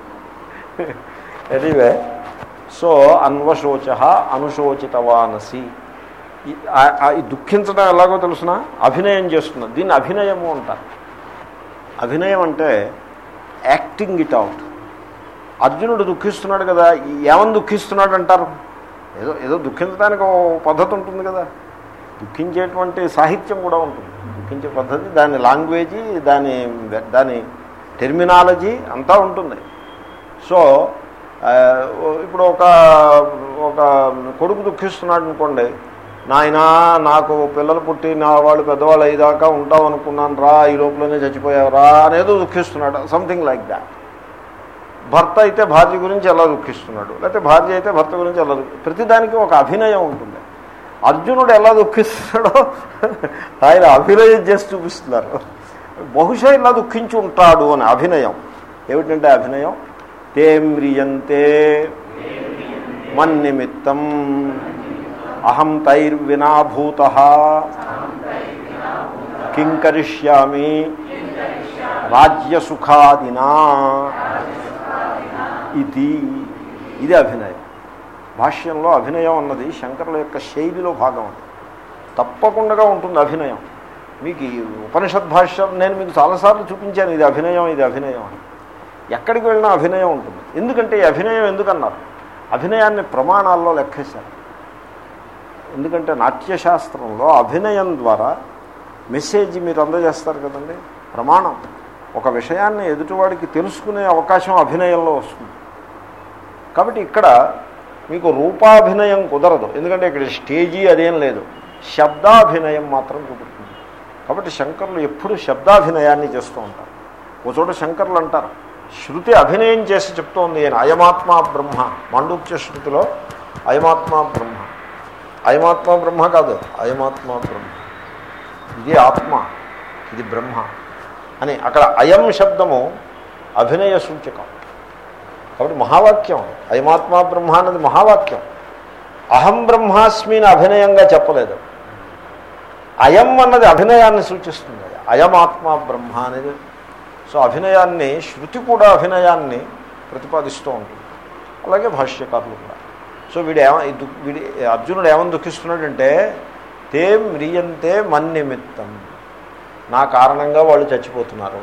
ఎనీవే సో అన్వశోచ అనుశోచితవానసి ఈ- ఆ- ఆ- ఈ దుఃఖించడం ఎలాగో తెలుసిన అభినయం చేస్తున్నారు దీన్ని అభినయము అంటారు అభినయం అంటే యాక్టింగ్ ఇట్ అవుట్ అర్జునుడు దుఃఖిస్తున్నాడు కదా ఈ ఏమని దుఃఖిస్తున్నాడు అంటారు ఏదో ఏదో దుఃఖించడానికి ఓ పద్ధతి ఉంటుంది కదా దుఃఖించేటువంటి సాహిత్యం కూడా ఉంటుంది దుఃఖించే పద్ధతి దాని లాంగ్వేజీ దాని దాని టెర్మినాలజీ అంతా ఉంటుంది సో ఆ, ఇప్పుడు ఒక ఒక కొడుకు దుఃఖిస్తున్నాడు అనుకోండి నాయనా నాకు పిల్లలు పుట్టి నా వాళ్ళు పెద్దవాళ్ళు అయ్యేదాకా ఉంటాం అనుకున్నాను రా ఈ లోపలనే చచ్చిపోయావు రా అనేదో దుఃఖిస్తున్నాడు సంథింగ్ లైక్ దాట్ భర్త అయితే భార్య గురించి ఎలా దుఃఖిస్తున్నాడు లేకపోతే భార్య అయితే భర్త గురించి ఎలా దుఃఖి ప్రతిదానికి ఒక అభినయం ఉంటుంది అర్జునుడు ఎలా దుఃఖిస్తున్నాడో ఆయన అభినయం చేసి చూపిస్తున్నారు బహుశా ఇలా దుఃఖించి ఉంటాడు అని అభినయం ఏమిటంటే అభినయం తే మ్రియంతే మన్నిమిత్తం అహం తైర్వినాభూత కిం కరిష్యామి రాజ్యసుఖాదినా ఇది ఇది అభినయం భాష్యంలో అభినయం అన్నది శంకరుల యొక్క శైలిలో భాగం అది తప్పకుండా ఉంటుంది అభినయం మీకు ఈ ఉపనిషత్ భాష్యం నేను మీకు చాలాసార్లు చూపించాను ఇది అభినయం ఇది అభినయం అని ఎక్కడికి వెళ్ళినా అభినయం ఉంటుంది ఎందుకంటే ఈ అభినయం ఎందుకన్నారు అభినయాన్ని ప్రమాణాల్లో లెక్కేశారు ఎందుకంటే నాట్యశాస్త్రంలో అభినయం ద్వారా మెసేజ్ మీరు అందజేస్తారు కదండి ప్రమాణం ఒక విషయాన్ని ఎదుటివాడికి తెలుసుకునే అవకాశం అభినయంలో వస్తుంది కాబట్టి ఇక్కడ మీకు రూపాభినయం కుదరదు ఎందుకంటే ఇక్కడ స్టేజీ అదేం లేదు శబ్దాభినయం మాత్రం కుదురుతుంది కాబట్టి శంకరులు ఎప్పుడు శబ్దాభినయాన్ని చేస్తూ ఉంటారు ఓ చోట శంకరులు అంటారు శృతి అభినయం చేసి చెప్తోంది ఆయన అయమాత్మా బ్రహ్మ మాండూక్య శృతిలో అయమాత్మా బ్రహ్మ అయమాత్మా బ్రహ్మ కాదు అయమాత్మా బ్రహ్మ ఇది ఆత్మ ఇది బ్రహ్మ అని అక్కడ అయం శబ్దము అభినయ సూచకం కాబట్టి మహావాక్యం అయమాత్మా బ్రహ్మ అన్నది మహావాక్యం అహం బ్రహ్మాస్మిని అభినయంగా చెప్పలేదు అయం అన్నది అభినయాన్ని సూచిస్తుంది అయమాత్మా బ్రహ్మ అనేది సో అభినయాన్ని శృతి కూడా అభినయాన్ని ప్రతిపాదిస్తూ ఉంటుంది అలాగే భాష్యకారులు కూడా సో వీడు ఏమ ఈ దు- వీడి అర్జునుడు ఏమని దుఃఖిస్తున్నాడంటే తే మ్రియంతే మన్నిమిత్తం నా కారణంగా వాళ్ళు చచ్చిపోతున్నారు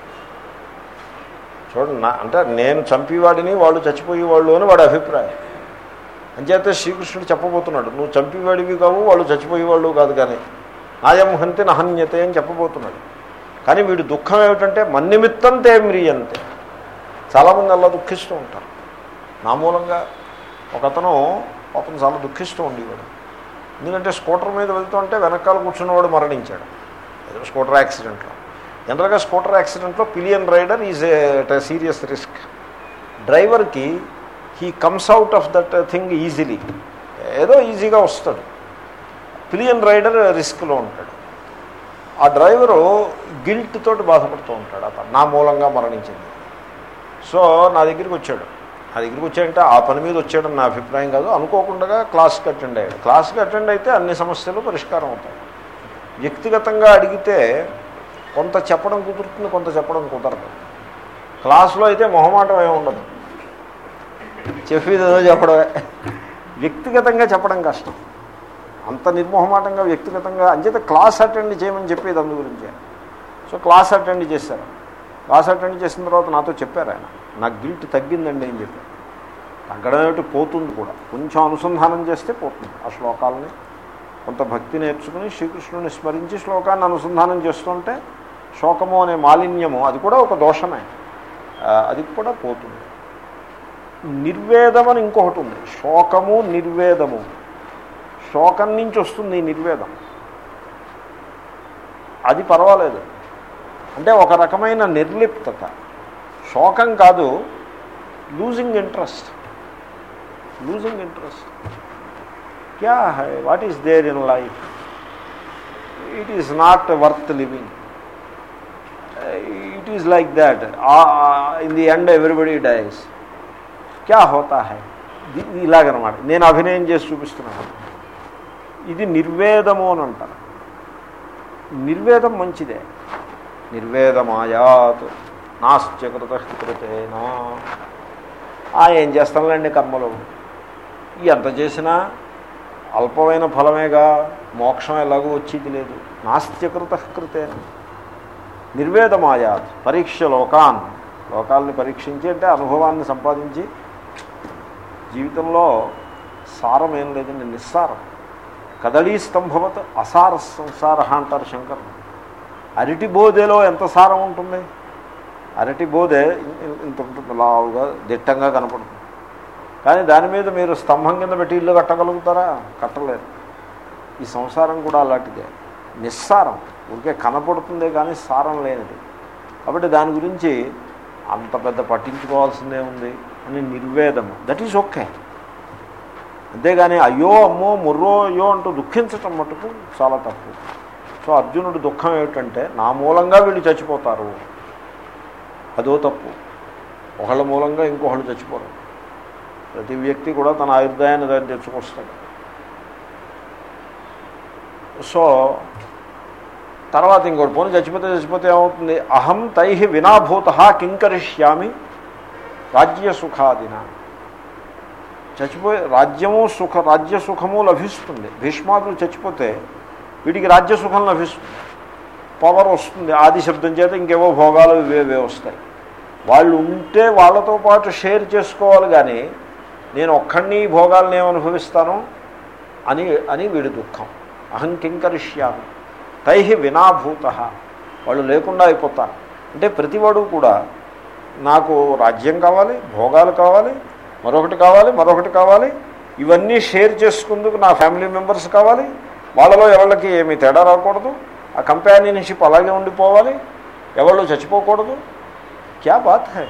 చూడండి నా అంటే నేను చంపేవాడిని వాళ్ళు చచ్చిపోయేవాళ్ళు అని వాడి అభిప్రాయం అంచేతే శ్రీకృష్ణుడు చెప్పబోతున్నాడు నువ్వు చంపేవాడివి కావు వాళ్ళు చచ్చిపోయేవాళ్ళు కాదు కానీ నాయం హంతి నహన్యతే అని చెప్పబోతున్నాడు కానీ వీడి దుఃఖం ఏమిటంటే మన్నిమిత్తం తే మ్రియంతే చాలామంది అలా దుఃఖిస్తూ ఉంటారు నా మూలంగా ఒకతను పాపం చాలా దుఃఖిస్తూ ఉండేవాడు ఎందుకంటే స్కూటర్ మీద వెళ్తుంటే వెనకాల కూర్చున్నవాడు మరణించాడు ఏదో స్కూటర్ యాక్సిడెంట్లో జనరల్గా స్కూటర్ యాక్సిడెంట్లో pillion rider is a serious risk డ్రైవర్కి he comes out of that thing easily ఏదో ఈజీగా వస్తాడు పిలియన్ రైడర్ రిస్క్లో ఉంటాడు ఆ డ్రైవరు గిల్ట్ తోటి బాధపడుతూ ఉంటాడు అతను నా మూలంగా మరణించింది సో నా దగ్గరికి వచ్చాడు నా దగ్గరికి వచ్చాడంటే ఆ పని మీద వచ్చాడని నా అభిప్రాయం కాదు అనుకోకుండా క్లాస్కి అటెండ్ అయ్యాడు క్లాస్కి అటెండ్ అయితే అన్ని సమస్యలు పరిష్కారం అవుతాయి వ్యక్తిగతంగా అడిగితే కొంత చెప్పడం కుదురుతుంది కొంత చెప్పడం కుదరదు క్లాస్లో అయితే మొహమాటం ఏమి ఉండదు చెప్పేదేదో చెప్పడమే వ్యక్తిగతంగా చెప్పడం కష్టం అంత నిర్మోహమాటంగా వ్యక్తిగతంగా అంచేత క్లాస్ అటెండ్ చేయమని చెప్పేది అందు గురించే సో క్లాస్ అటెండ్ చేశారు క్లాస్ అటెండ్ చేసిన తర్వాత నాతో చెప్పారు ఆయన నాకు గిల్ట్ తగ్గిందండి అని చెప్పారు తగ్గడం ఏమిటి పోతుంది కూడా కొంచెం అనుసంధానం చేస్తే పోతుంది ఆ శ్లోకాలని కొంత భక్తి నేర్చుకుని శ్రీకృష్ణుని స్మరించి శ్లోకాన్ని అనుసంధానం చేస్తుంటే శోకము అనే మాలిన్యము అది కూడా ఒక దోషమే ఆ, అది కూడా పోతుంది నిర్వేదం అని ఇంకొకటి ఉంది శోకము నిర్వేదము శోకం నుంచి వస్తుంది ఈ నిర్వేదం అది పర్వాలేదు అంటే ఒక రకమైన నిర్లిప్తత శోకం కాదు లూజింగ్ ఇంట్రెస్ట్ లూజింగ్ ఇంట్రెస్ట్ క్యా హై what is there in life it is not worth living it is like that in the end everybody dies క్యా హోతా హై ఇది- ఇలాగనమాట నేను అభినయం చేసి చూపిస్తున్నాను ఇది నిర్వేదము అని అంటారు నిర్వేదం మంచిదే నిర్వేదమాయాత్ నాస్త్యకృత కృతేనా ఆ, ఏం చేస్తానులేండి కర్మలు ఎంత చేసినా అల్పమైన ఫలమేగా మోక్షం ఎలాగో వచ్చేది లేదు నాస్త్యకృత కృతేన నిర్వేదమాయాత్ పరీక్ష లోకాన్ లోకాలని పరీక్షించి అంటే అనుభవాన్ని సంపాదించి జీవితంలో సారం ఏం లేదండి నిస్సారం కదళీ స్తంభవత్ అసార సంసార అంటారు శంకర్ అరటి బోధెలో ఎంత సారం ఉంటుంది అరటి బోధె ఇ- ఇంత ఉంటుంది లావుగా దిట్టంగా కనపడుతుంది కానీ దాని మీద మీరు స్తంభం కింద పెట్టి ఇల్లు కట్టగలుగుతారా కట్టలేరు ఈ సంసారం కూడా అలాంటిదే నిస్సారం ఊరికే కనపడుతుందే కానీ సారం లేనిది కాబట్టి దాని గురించి అంత పెద్ద పట్టించుకోవాల్సిందే ఉంది అని నిర్వేదం దట్ ఈజ్ ఓకే అంతేగాని అయ్యో అమ్మో ముర్రో అయ్యో అంటూ దుఃఖించటం మటుకు చాలా తప్పు సో అర్జునుడి దుఃఖం ఏమిటంటే నా మూలంగా వీళ్ళు చచ్చిపోతారు అదో తప్పు ఒకళ్ళ మూలంగా ఇంకొకళ్ళు చచ్చిపోరు ప్రతి వ్యక్తి కూడా తన ఆయుర్దాయాన్ని దాన్ని తెచ్చుకొస్తాడు సో తర్వాత ఇంకోటి పోనీ చచ్చిపోతే చచ్చిపోతే ఏమవుతుంది అహం తై వినాభూత కింకరిష్యామి రాజ్య సుఖాదిన చచ్చిపోయి రాజ్యము సుఖ రాజ్య సుఖము లభిస్తుంది భీష్మాదులు చచ్చిపోతే వీడికి రాజ్య సుఖం లభిస్తుంది పవర్ వస్తుంది ఆది శబ్దం చేత ఇంకేవో భోగాలు ఇవేవే వస్తాయి వాళ్ళు ఉంటే వాళ్ళతో పాటు షేర్ చేసుకోవాలి కానీ నేను ఒక్కడిని ఈ భోగాలను ఏమనుభవిస్తాను అని అని వీడి దుఃఖం అహం కింకరిష్యామి తై వినాభూత వాళ్ళు లేకుండా అయిపోతారు అంటే ప్రతివాడు కూడా నాకు రాజ్యం కావాలి భోగాలు కావాలి మరొకటి కావాలి మరొకటి కావాలి ఇవన్నీ షేర్ చేసుకుందుకు నా ఫ్యామిలీ మెంబర్స్ కావాలి వాళ్ళలో ఎవరికి ఏమీ తేడా రాకూడదు ఆ కంపానియన్షిప్ అలాగే ఉండిపోవాలి ఎవళ్ళు చచ్చిపోకూడదు క్యా బాత్ హై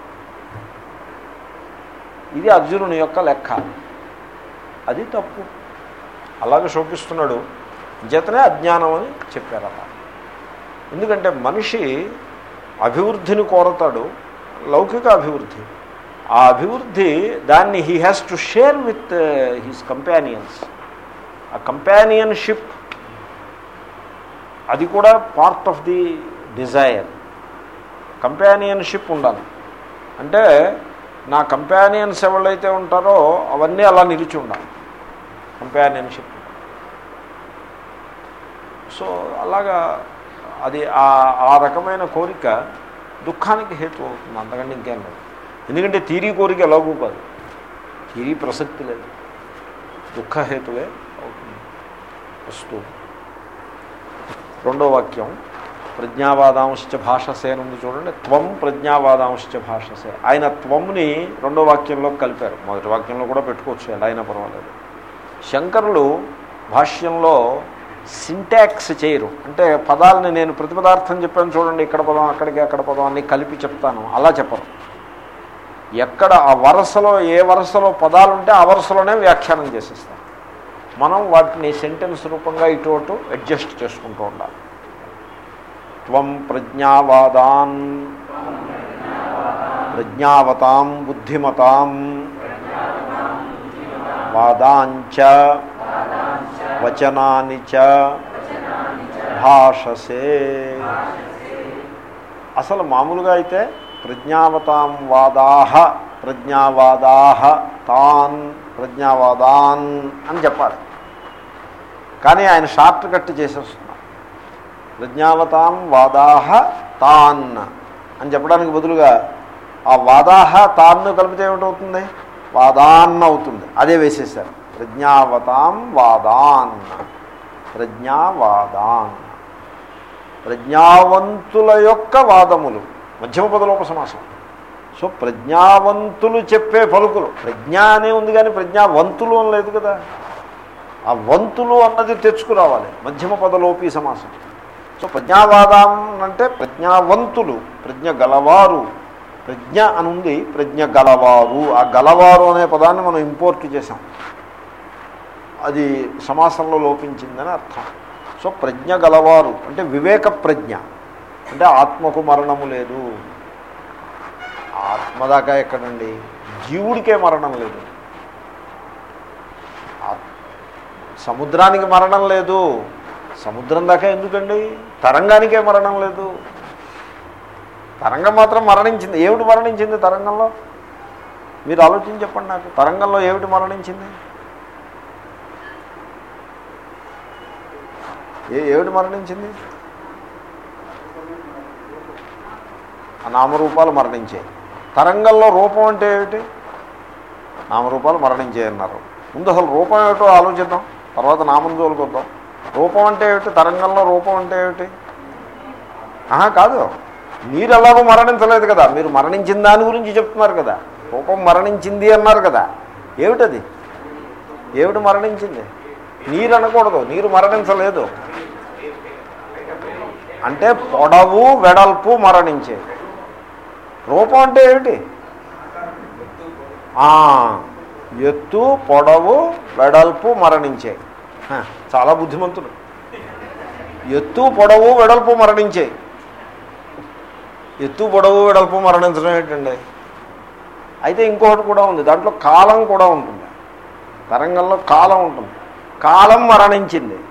ఇది అర్జునుని యొక్క లెక్క అది తప్పు అలాగే శోకిస్తున్నాడు చేతనే అజ్ఞానం అని చెప్పారు అలా ఎందుకంటే మనిషి అభివృద్ధిని కోరతాడు లౌకిక అభివృద్ధి ఆ అభివృద్ధి దాన్ని he has to share with his companions ఆ కంపానియన్షిప్ అది కూడా part of the desire companionship ఉండాలి అంటే నా కంపానియన్స్ ఎవరైతే ఉంటారో అవన్నీ అలా నిలిచి ఉండాలి కంపానియన్షిప్ సో అలాగా అది ఆ ఆ రకమైన కోరిక దుఃఖానికి హేతు అవుతుంది అంతకంటే ఇంకేం లేదు ఎందుకంటే తీరి కోరిక ఎలాగూ కాదు తీరి ప్రసక్తి లేదు దుఃఖహేతువే అవుతుంది వస్తూ రెండో వాక్యం ప్రజ్ఞావాదాంశ్చ భాషసే అని ఉంది చూడండి త్వం ప్రజ్ఞావాదాంశ్చ భాషసే ఆయన త్వంని రెండో వాక్యంలో కలిపారు మొదటి వాక్యంలో కూడా పెట్టుకోవచ్చు ఎలా అయినా పర్వాలేదు శంకరులు భాష్యంలో సింటాక్స్ చేయరు అంటే పదాలని నేను ప్రతిపదార్థం చెప్పాను చూడండి ఇక్కడ పదం అక్కడికి అక్కడ పదం అన్ని కలిపి చెప్తాను అలా చెప్పరు ఎక్కడ ఆ వరుసలో ఏ వరుసలో పదాలు ఉంటే ఆ వరుసలోనే వ్యాఖ్యానం చేసేస్తాం మనం వాటిని సెంటెన్స్ రూపంగా ఇటు అటు అడ్జస్ట్ చేసుకుంటూ ఉండాలి త్వం ప్రజ్ఞావాదాన్ ప్రజ్ఞావతాం బుద్ధిమతాం వాదాంచ వచనాని చ భాషసే అసలు మామూలుగా అయితే ప్రజ్ఞావతాం వాదాహ ప్రజ్ఞావాదాహ తాన్ ప్రజ్ఞావాదాన్ అని చెప్పాలి కానీ ఆయన షార్ట్ కట్ చేసేస్తున్నారు ప్రజ్ఞావతాం వాదాహ తాన్ అని చెప్పడానికి బదులుగా ఆ వాదాహ తాన్ను కలిపితే ఏమిటవుతుంది వాదాన్ అవుతుంది అదే వేసేసారు ప్రజ్ఞావతాం వాదాన్ ప్రజ్ఞావాదాన్ ప్రజ్ఞావంతుల యొక్క వాదములు మధ్యమ పదలోప సమాసం సో ప్రజ్ఞావంతులు చెప్పే పలుకులు ప్రజ్ఞ అనే ఉంది కానీ ప్రజ్ఞావంతులు అని లేదు కదా ఆ వంతులు అన్నది తెచ్చుకురావాలి మధ్యమ పదలోపి సమాసం సో ప్రజ్ఞావాదం అంటే ప్రజ్ఞావంతులు ప్రజ్ఞ గలవారు ప్రజ్ఞ అని ఉంది ప్రజ్ఞ గలవారు ఆ గలవారు అనే పదాన్ని మనం ఇంపోర్ట్ చేసాం అది సమాసంలో లోపించిందని అర్థం సో ప్రజ్ఞ గలవారు అంటే వివేక ప్రజ్ఞ అంటే ఆత్మకు మరణము లేదు ఆత్మ దాకా ఎక్కడండి జీవుడికే మరణం లేదు ఆత్- సముద్రానికి మరణం లేదు సముద్రం దాకా ఎందుకండి తరంగానికే మరణం లేదు తరంగం మాత్రం మరణించింది ఏమిటి మరణించింది తరంగంలో మీరు ఆలోచించి చెప్పండి నాకు తరంగంలో ఏమిటి మరణించింది ఏ ఏమిటి మరణించింది ఆ నామరూపాలు మరణించాయి తరంగంలో రూపం అంటే ఏమిటి నామరూపాలు మరణించాయి అన్నారు ముందు అసలు రూపం ఏమిటో ఆలోచిద్దాం తర్వాత నామం జోలుకొద్దాం రూపం అంటే ఏమిటి తరంగంలో రూపం అంటే ఏమిటి ఆహా కాదు మీరు ఎలాగో మరణించలేదు కదా మీరు మరణించిన దాని గురించి చెప్తున్నారు కదా రూపం మరణించింది అన్నారు కదా ఏమిటది ఏమిటి మరణించింది నీరు అనకూడదు నీరు మరణించలేదు అంటే పొడవు వెడల్పు మరణించేది రూపం అంటే ఏమిటి ఆ, ఎత్తు పొడవు వెడల్పు మరణించాయి హ, చాలా బుద్ధిమంతుడు ఎత్తు పొడవు వెడల్పు మరణించాయి ఎత్తు పొడవు వెడల్పు మరణించడం ఏంటండి అయితే ఇంకొకటి కూడా ఉంది దాంట్లో కాలం కూడా ఉంటుంది తరంగంలో కాలం ఉంటుంది కాలం మరణించింది